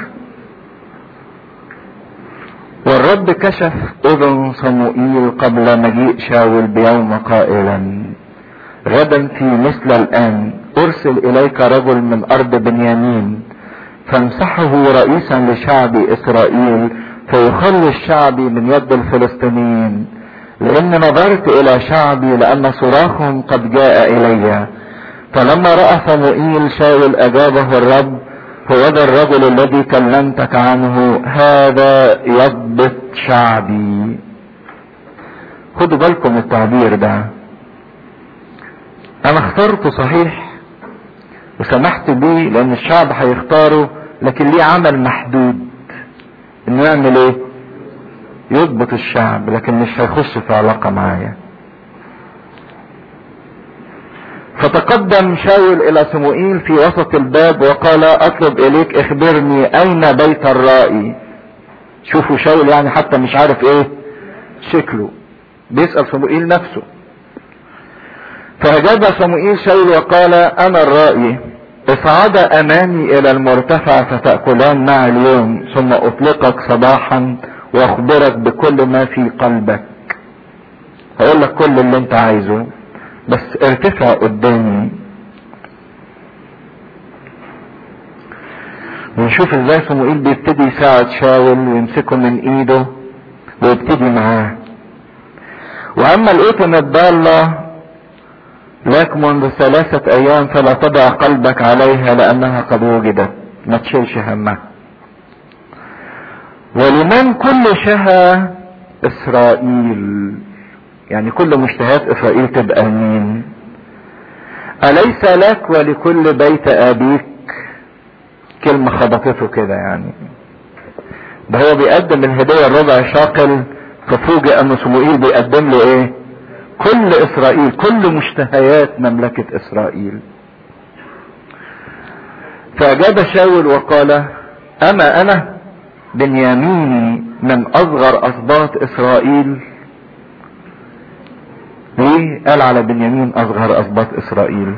والرب كشف اذن صموئيل قبل مجيء شاول بيوم قائلا غدا في مثل الان ارسل اليك رجل من ارض بنيامين فامسحه رئيسا لشعب اسرائيل فيخلص شعبي من يد الفلسطينيين لان نظرت الى شعبي لان صراخهم قد جاء الي فلما رأى صموئيل شاول أجابه الرب هو ذا الرجل الذي كلمتك عنه هذا يضبط شعبي خدوا بالكم التعبير ده انا اخترته صحيح وسمحت بيه لان الشعب هيختاره لكن ليه عمل محدود انه يعمل ايه يضبط الشعب لكن مش هيخش في علاقة معايا فتقدم شاول الى سموئيل في وسط الباب وقال اطلب اليك اخبرني اين بيت الرائي شوفوا شاول يعني حتى مش عارف ايه شكله بيسأل صموئيل نفسه فأجاب صموئيل شاول وقال أنا الرائي اصعد أمامي إلى المرتفع فتأكلان مع اليوم ثم أطلقك صباحا وأخبرك بكل ما في قلبك هقول لك كل اللي انت عايزه بس ارتفع قدامي ونشوف ازاي صموئيل بيبتدي يساعد شاول ويمسكه من ايده ويبتدي معاه واما القطن الضالة لك منذ ثلاثة ايام فلا تضع قلبك عليها لانها قد وجدت ما تشيلش همها ولمن كل شهى اسرائيل يعني كل مشتهيات اسرائيل تبقى مين اليس لك ولكل بيت ابيك كلمة خبطته كده يعني ده هو بيقدم الهدية الربع شاقل ففوجئ ان صموئيل بيقدم له ايه كل اسرائيل كل مشتهيات مملكة اسرائيل فاجاب شاول وقال اما انا بنياميني من اصغر اسباط اسرائيل ليه قال على بنيامين اصغر اسباط اسرائيل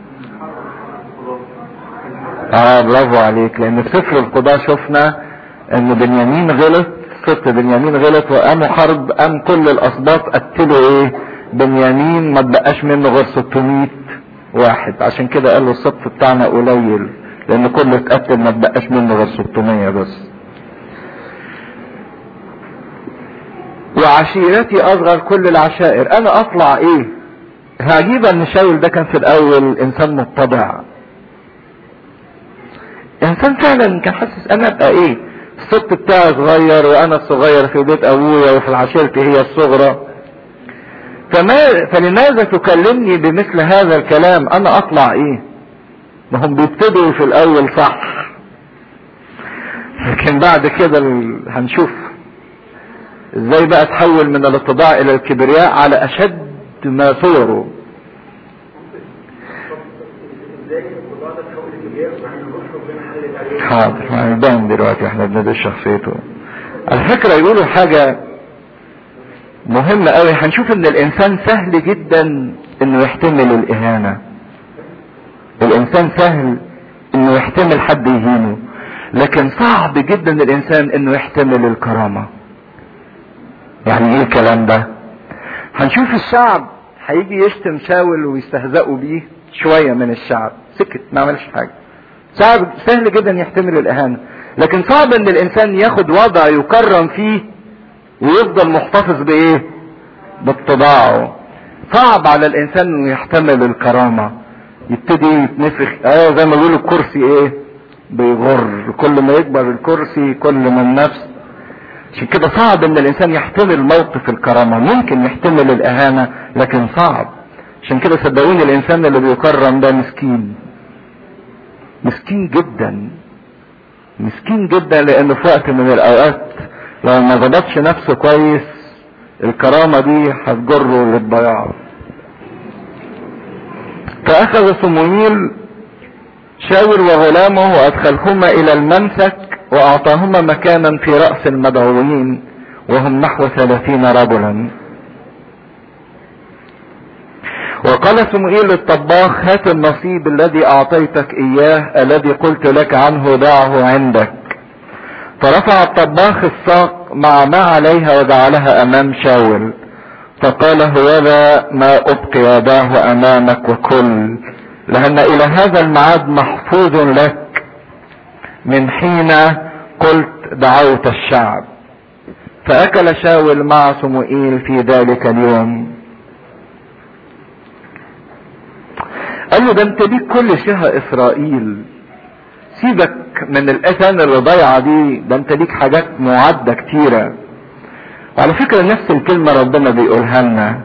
اه برافو عليك لان في سفر القضاء شفنا ان بنيامين غلط سبط بنيامين غلط وقاموا حرب قام كل الاسباط قتلوا ايه بنيامين ما تبقاش منه غير 600 واحد عشان كده قال له السبط بتاعنا قليل لان كله اتقتل ما تبقاش منه غير 600 بس وعشيرتي اصغر كل العشائر انا اطلع ايه عجيب ان شاول ده كان في الاول انسان متضع انسان فعلا كان حاسس انا ابقى ايه السبط بتاعي صغير وانا الصغير في بيت ابويا وفي عشيرتي هي الصغرى فما فلماذا تكلمني بمثل هذا الكلام انا اطلع ايه ما هم بيبتدوا في الاول صح لكن بعد كده ال... هنشوف ازاي بقى تحول من الاتضاع الى الكبرياء على اشد ما صوره ازاي الموضوع ده تحول لكبير واحنا نروح ربنا حلت عليه حاضر هيبان دلوقتي احنا بندرس شخصيته على فكرة يقولوا حاجة مهمة قوي هنشوف ان الانسان سهل جدا انه يحتمل الاهانة الانسان سهل انه يحتمل حد يهينه لكن صعب جدا الانسان انه يحتمل الكرامة يعني ايه الكلام ده هنشوف الشعب هيجي يشتم شاول ويستهزئوا بيه شوية من الشعب سكت ما عملش حاجة صعب سهل جدا يحتمل الاهانة لكن صعب ان الانسان ياخد وضع يكرم فيه ويفضل محتفظ بايه باتباعه صعب على الانسان انه يحتمل الكرامة يبتدي يتنفخ اه زي ما بيقولوا الكرسي ايه بيغر كل ما يكبر الكرسي كل ما النفس عشان كده صعب ان الانسان يحتمل موقف الكرامة ممكن يحتمل الاهانة لكن صعب عشان كده صدقوني الانسان اللي بيكرم ده مسكين مسكين جدا مسكين جدا لانه في وقت من الاوقات لو ما ظبطش نفسه كويس الكرامة دي هتجره للضياع فاخذ صموئيل شاور وغلامه وادخلهما الى المنسك واعطاهما مكانا في رأس المدعوين وهم نحو ثلاثين رجلا وقال صموئيل للطباخ هات النصيب الذي اعطيتك اياه الذي قلت لك عنه ضعه عندك فرفع الطباخ الساق مع ما عليها وجعلها امام شاول فقال هذا ما ابقي دعه امامك وكل لان الى هذا الميعاد محفوظ لك من حين قلت دعوت الشعب فاكل شاول مع صموئيل في ذلك اليوم قال له ده انت ليك كل شيء اسرائيل سيبك من الاثان اللي ضايعه دي ده انت ليك حاجات معده كتيره وعلى فكره نفس الكلمه ربنا بيقولها لنا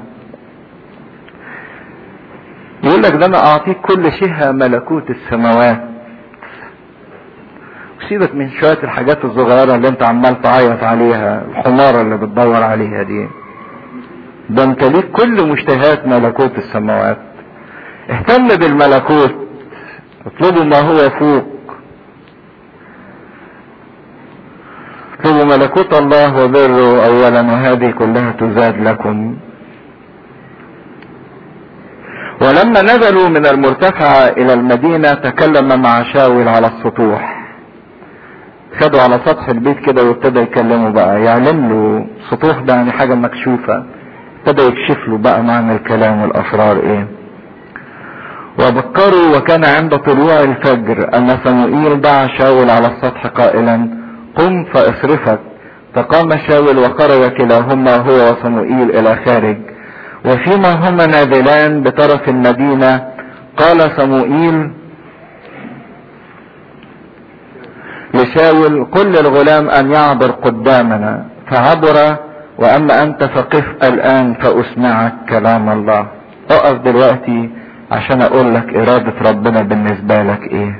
يقول لك ده انا اعطيك كل شيء ملكوت السماوات سيبك من شويه الحاجات الصغيره اللي انت عمال تعيط عليها الحماره اللي بتدور عليها دي ده انت ليك كل مشتهيات ملكوت السماوات اهتم بالملكوت اطلبوا ما هو فوق اطلبوا ملكوت الله وبره اولا وهذه كلها تزاد لكم ولما نزلوا من المرتفع الى المدينة تكلم مع شاول على السطوح خدوا على سطح البيت كده وابتدى يكلموا بقى يعلم له السطوح ده يعني حاجة مكشوفة ابتدى يكشف له بقى معنى الكلام والاسرار ايه وبكروا وكان عند طلوع الفجر ان صموئيل دعا شاول على السطح قائلا قم فاصرفك فقام شاول وخرج كلاهما هو وصموئيل الى خارج وفيما هما نازلان بطرف المدينة قال صموئيل لشاول قل للغلام ان يعبر قدامنا فعبر واما انت فقف الان فاسمعك كلام الله اقف دلوقتي عشان اقول لك ارادة ربنا بالنسبة لك ايه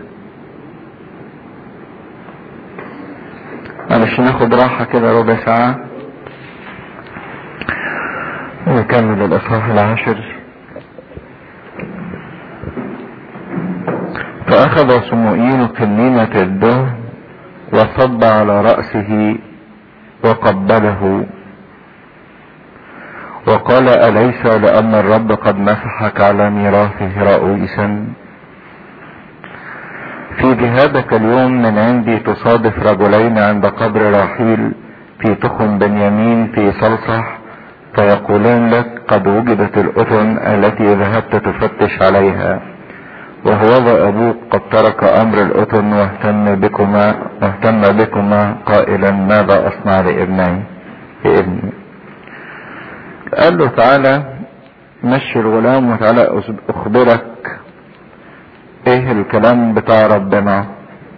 معلش ناخد راحة كده ربع ساعة ونكمل الاصحاح العاشر فاخذ صموئيل قنينة الدهن وصب على رأسه وقبله وقال أليس لأن الرب قد مسحك على ميراثه رؤوسا في ذهابك اليوم من عندي تصادف رجلين عند قبر راحيل في تخم بنيامين في صلصح فيقولان لك قد وجدت الأذن التي ذهبت تفتش عليها وهوذا أبوك قد ترك أمر الأذن واهتم بكما واهتم بكما قائلا ماذا أصنع لابني لابني قال له تعالى مشي الغلام وتعالى اخبرك ايه الكلام بتاع ربنا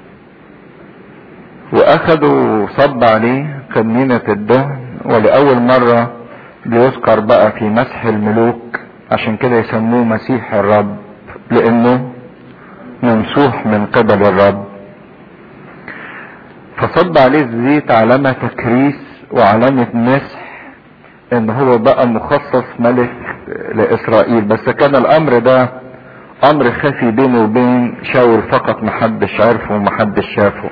واخدوا صب عليه قنينة الدهن ولأول مرة بيذكر بقى في مسح الملوك عشان كده يسموه مسيح الرب لانه ممسوح من قبل الرب فصب عليه الزيت علامة تكريس وعلامة مسح ان هو بقى مخصص ملك لاسرائيل بس كان الامر ده امر خفي بينه وبين شاول فقط محدش عرفه ومحدش شافه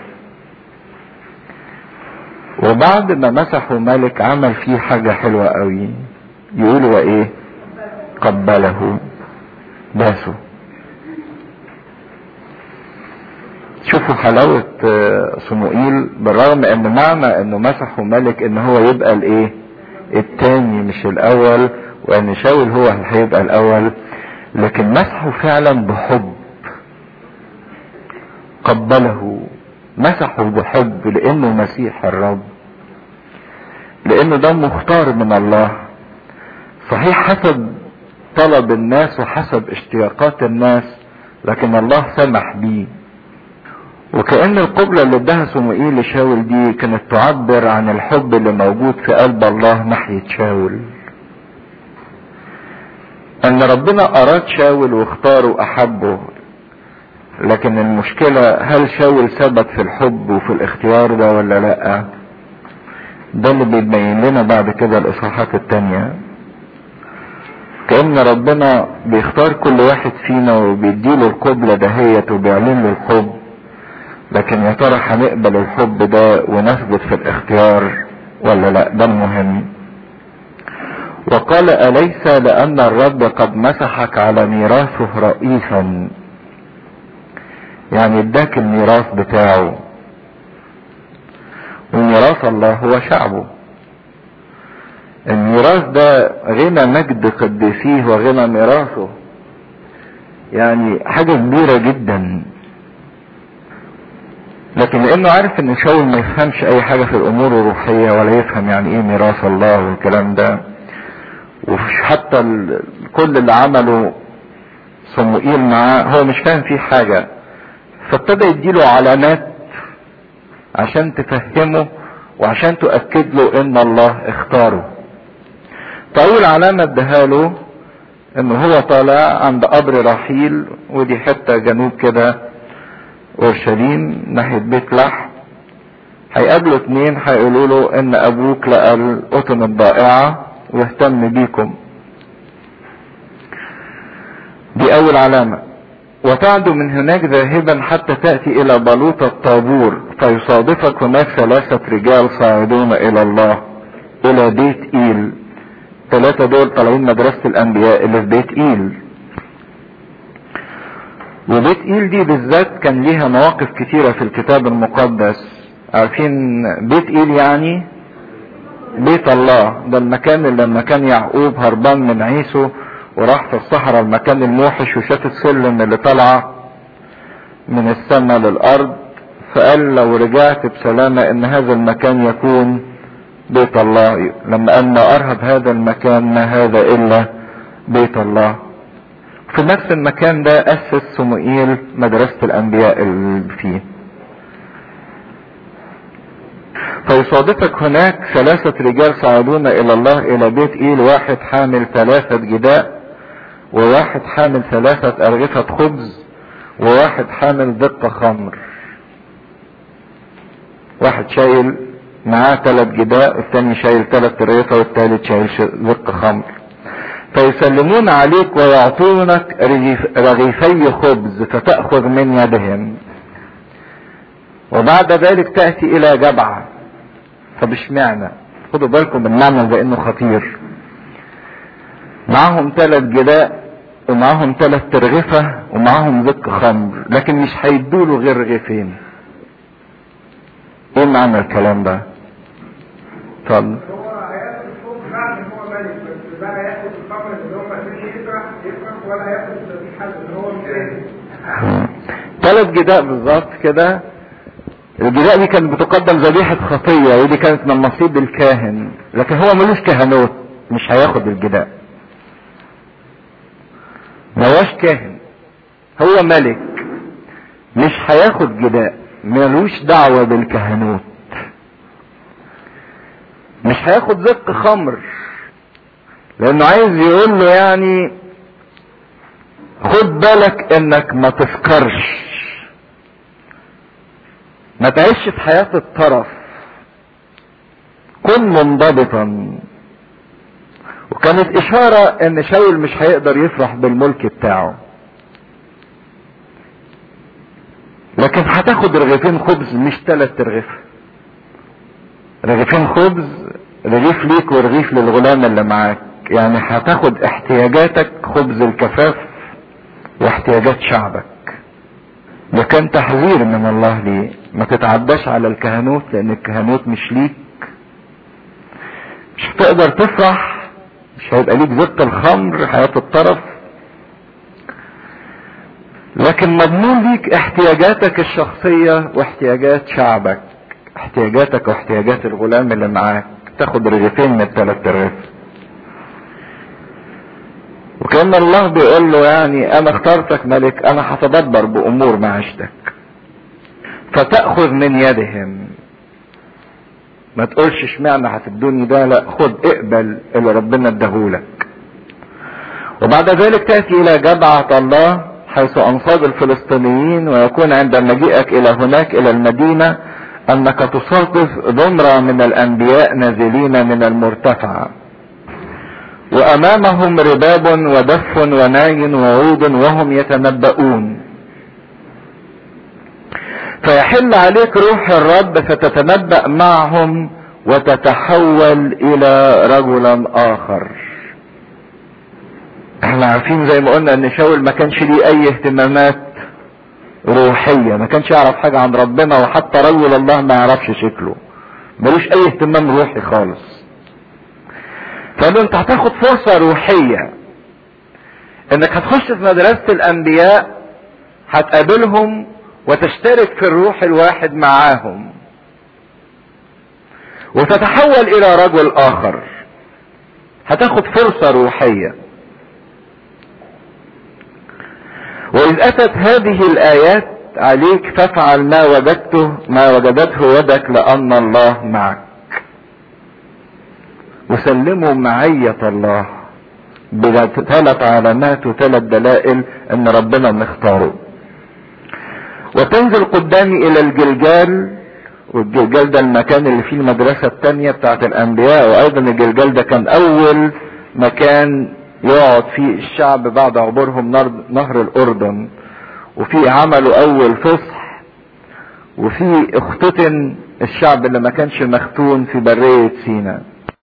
وبعد ما مسحوا ملك عمل فيه حاجة حلوة قوي يقولوا ايه قبله باسه شوفوا حلاوة صموئيل بالرغم ان معنى انه مسحوا ملك ان هو يبقى الايه التاني مش الاول وان شاول هو اللي هيبقى الاول لكن مسحه فعلا بحب قبله مسحه بحب لانه مسيح الرب لانه ده مختار من الله صحيح حسب طلب الناس وحسب اشتياقات الناس لكن الله سمح بيه وكأن القبلة اللي اداها صموئيل لشاول دي كانت تعبر عن الحب اللي موجود في قلب الله ناحية شاول ان ربنا اراد شاول واختاره واحبه لكن المشكلة هل شاول ثبت في الحب وفي الاختيار ده ولا لا ده اللي بيبين لنا بعد كده الاصحاحات التانية كأن ربنا بيختار كل واحد فينا وبيديله القبلة دهيت وبيعلن له الحب لكن يا ترى هنقبل الحب ده ونثبت في الاختيار ولا لا ده المهم وقال أليس لأن الرب قد مسحك على ميراثه رئيسا يعني اداك الميراث بتاعه وميراث الله هو شعبه الميراث ده غنى مجد قديسيه وغنى ميراثه يعني حاجة كبيرة جدا لكن لانه عارف ان شاول ما يفهمش اي حاجة في الامور الروحية ولا يفهم يعني ايه ميراث الله والكلام ده وحتى كل اللي عمله صموئيل معاه هو مش فاهم فيه حاجة فابتدى يديله علامات عشان تفهمه وعشان تؤكد له ان الله اختاره فاول علامة اداها له ان هو طالع عند قبر رحيل ودي حتة جنوب كده اورشليم ناحية بيت لحم هيقابلوا اتنين هيقولوا له ان ابوك لقى القطن الضائعة واهتم بيكم دي اول علامة وتعدو من هناك ذاهبا حتى تأتي الى بلوط الطابور فيصادفك هناك ثلاثة رجال صاعدون الى الله الى بيت ايل ثلاثة دول طالعين مدرسة الانبياء اللي في بيت ايل وبيت ايل دي بالذات كان ليها مواقف كتيرة في الكتاب المقدس عارفين بيت ايل يعني بيت الله ده المكان اللي لما كان يعقوب هربان من عيسو وراح في الصحراء المكان الموحش وشاف السلم اللي طالعة من السماء للارض فقال لو رجعت بسلامة ان هذا المكان يكون بيت الله لما قال ما ارهب هذا المكان ما هذا الا بيت الله في نفس المكان ده اسس صموئيل مدرسة الانبياء اللي فيه فيصادفك هناك ثلاثة رجال صعدون الى الله الى بيت ايل واحد حامل ثلاثة جداء وواحد حامل ثلاثة ارغفة خبز وواحد حامل دقة خمر واحد شايل معاه ثلاث جداء الثاني شايل ثلاث رغيفة والثالث شايل دقة خمر فيسلمون عليك ويعطونك رغيفي خبز فتأخذ من يدهم وبعد ذلك تأتي إلى جبعة طب اشمعنى خدوا بالكم من المعنى لأنه خطير معاهم ثلاث جداء ومعاهم ثلاث ترغفة ومعاهم زك خمر لكن مش هيدوله غير رغيفين ايه معنى الكلام ده اتفضل هو هياخد فوق بعد ما هو ملك بس بقى هياخد الخمر اللي هو مش يفرح يفرح ولا هياخد الذبيحه اللي هو مش ثلاث جداء بالظبط كده الجداء دي كانت بتقدم ذبيحة خطية ودي كانت من نصيب الكاهن لكن هو ملوش كهنوت مش هياخد الجداء مواش كاهن هو ملك مش هياخد جداء ملوش دعوة بالكهنوت مش هياخد زق خمر لانه عايز يقول له يعني خد بالك انك ما تسكرش ما تعيش في حياة الطرف كن منضبطا وكانت اشارة ان شاول مش هيقدر يفرح بالملك بتاعه لكن هتاخد رغيفين خبز مش ثلاث رغيف رغيفين خبز رغيف ليك ورغيف للغلام اللي معاك يعني هتاخد احتياجاتك خبز الكفاف واحتياجات شعبك ده كان تحذير من الله ليه ما تتعداش على الكهنوت لان الكهنوت مش ليك مش هتقدر تفرح مش هيبقى ليك زبط الخمر حياة الطرف لكن مضمون ليك احتياجاتك الشخصية واحتياجات شعبك احتياجاتك واحتياجات الغلام اللي معاك تاخد رغيفين من الثلاث رغيف وكان الله بيقول له يعني انا اخترتك ملك انا هتدبر بامور معيشتك فتأخذ من يدهم ما تقولش اشمعنى هتدوني ده لا خد اقبل اللي ربنا اداهولك وبعد ذلك تأتي الى جبعة الله حيث انصاد الفلسطينيين ويكون عند مجيئك الى هناك الى المدينة انك تستوقف ضمرة من الانبياء نازلين من المرتفعة وامامهم رباب ودف وناي وعود وهم يتنبؤون فيحل عليك روح الرب فتتنبأ معهم وتتحول الى رجلا اخر احنا عارفين زي ما قلنا ان شاول ما كانش ليه اي اهتمامات روحية ما كانش يعرف حاجة عن ربنا وحتى رجل الله ما يعرفش شكله ملوش اي اهتمام روحي خالص فقال له انت هتاخد فرصة روحية انك هتخش في مدرسة الانبياء هتقابلهم وتشترك في الروح الواحد معاهم وتتحول الى رجل اخر هتاخد فرصة روحية واذ اتت هذه الايات عليك فافعل ما وجدته ما وجدته يدك لان الله معك وسلموا معية الله بثلاث علامات وثلاث دلائل ان ربنا مختاره وتنزل قدامي الى الجلجال والجلجال ده المكان اللي فيه المدرسة التانية بتاعت الانبياء وايضا الجلجال ده كان اول مكان يقعد فيه الشعب بعد عبورهم نهر الاردن وفي عملوا اول فصح وفي اختتن الشعب اللي ما كانش مختون في برية سيناء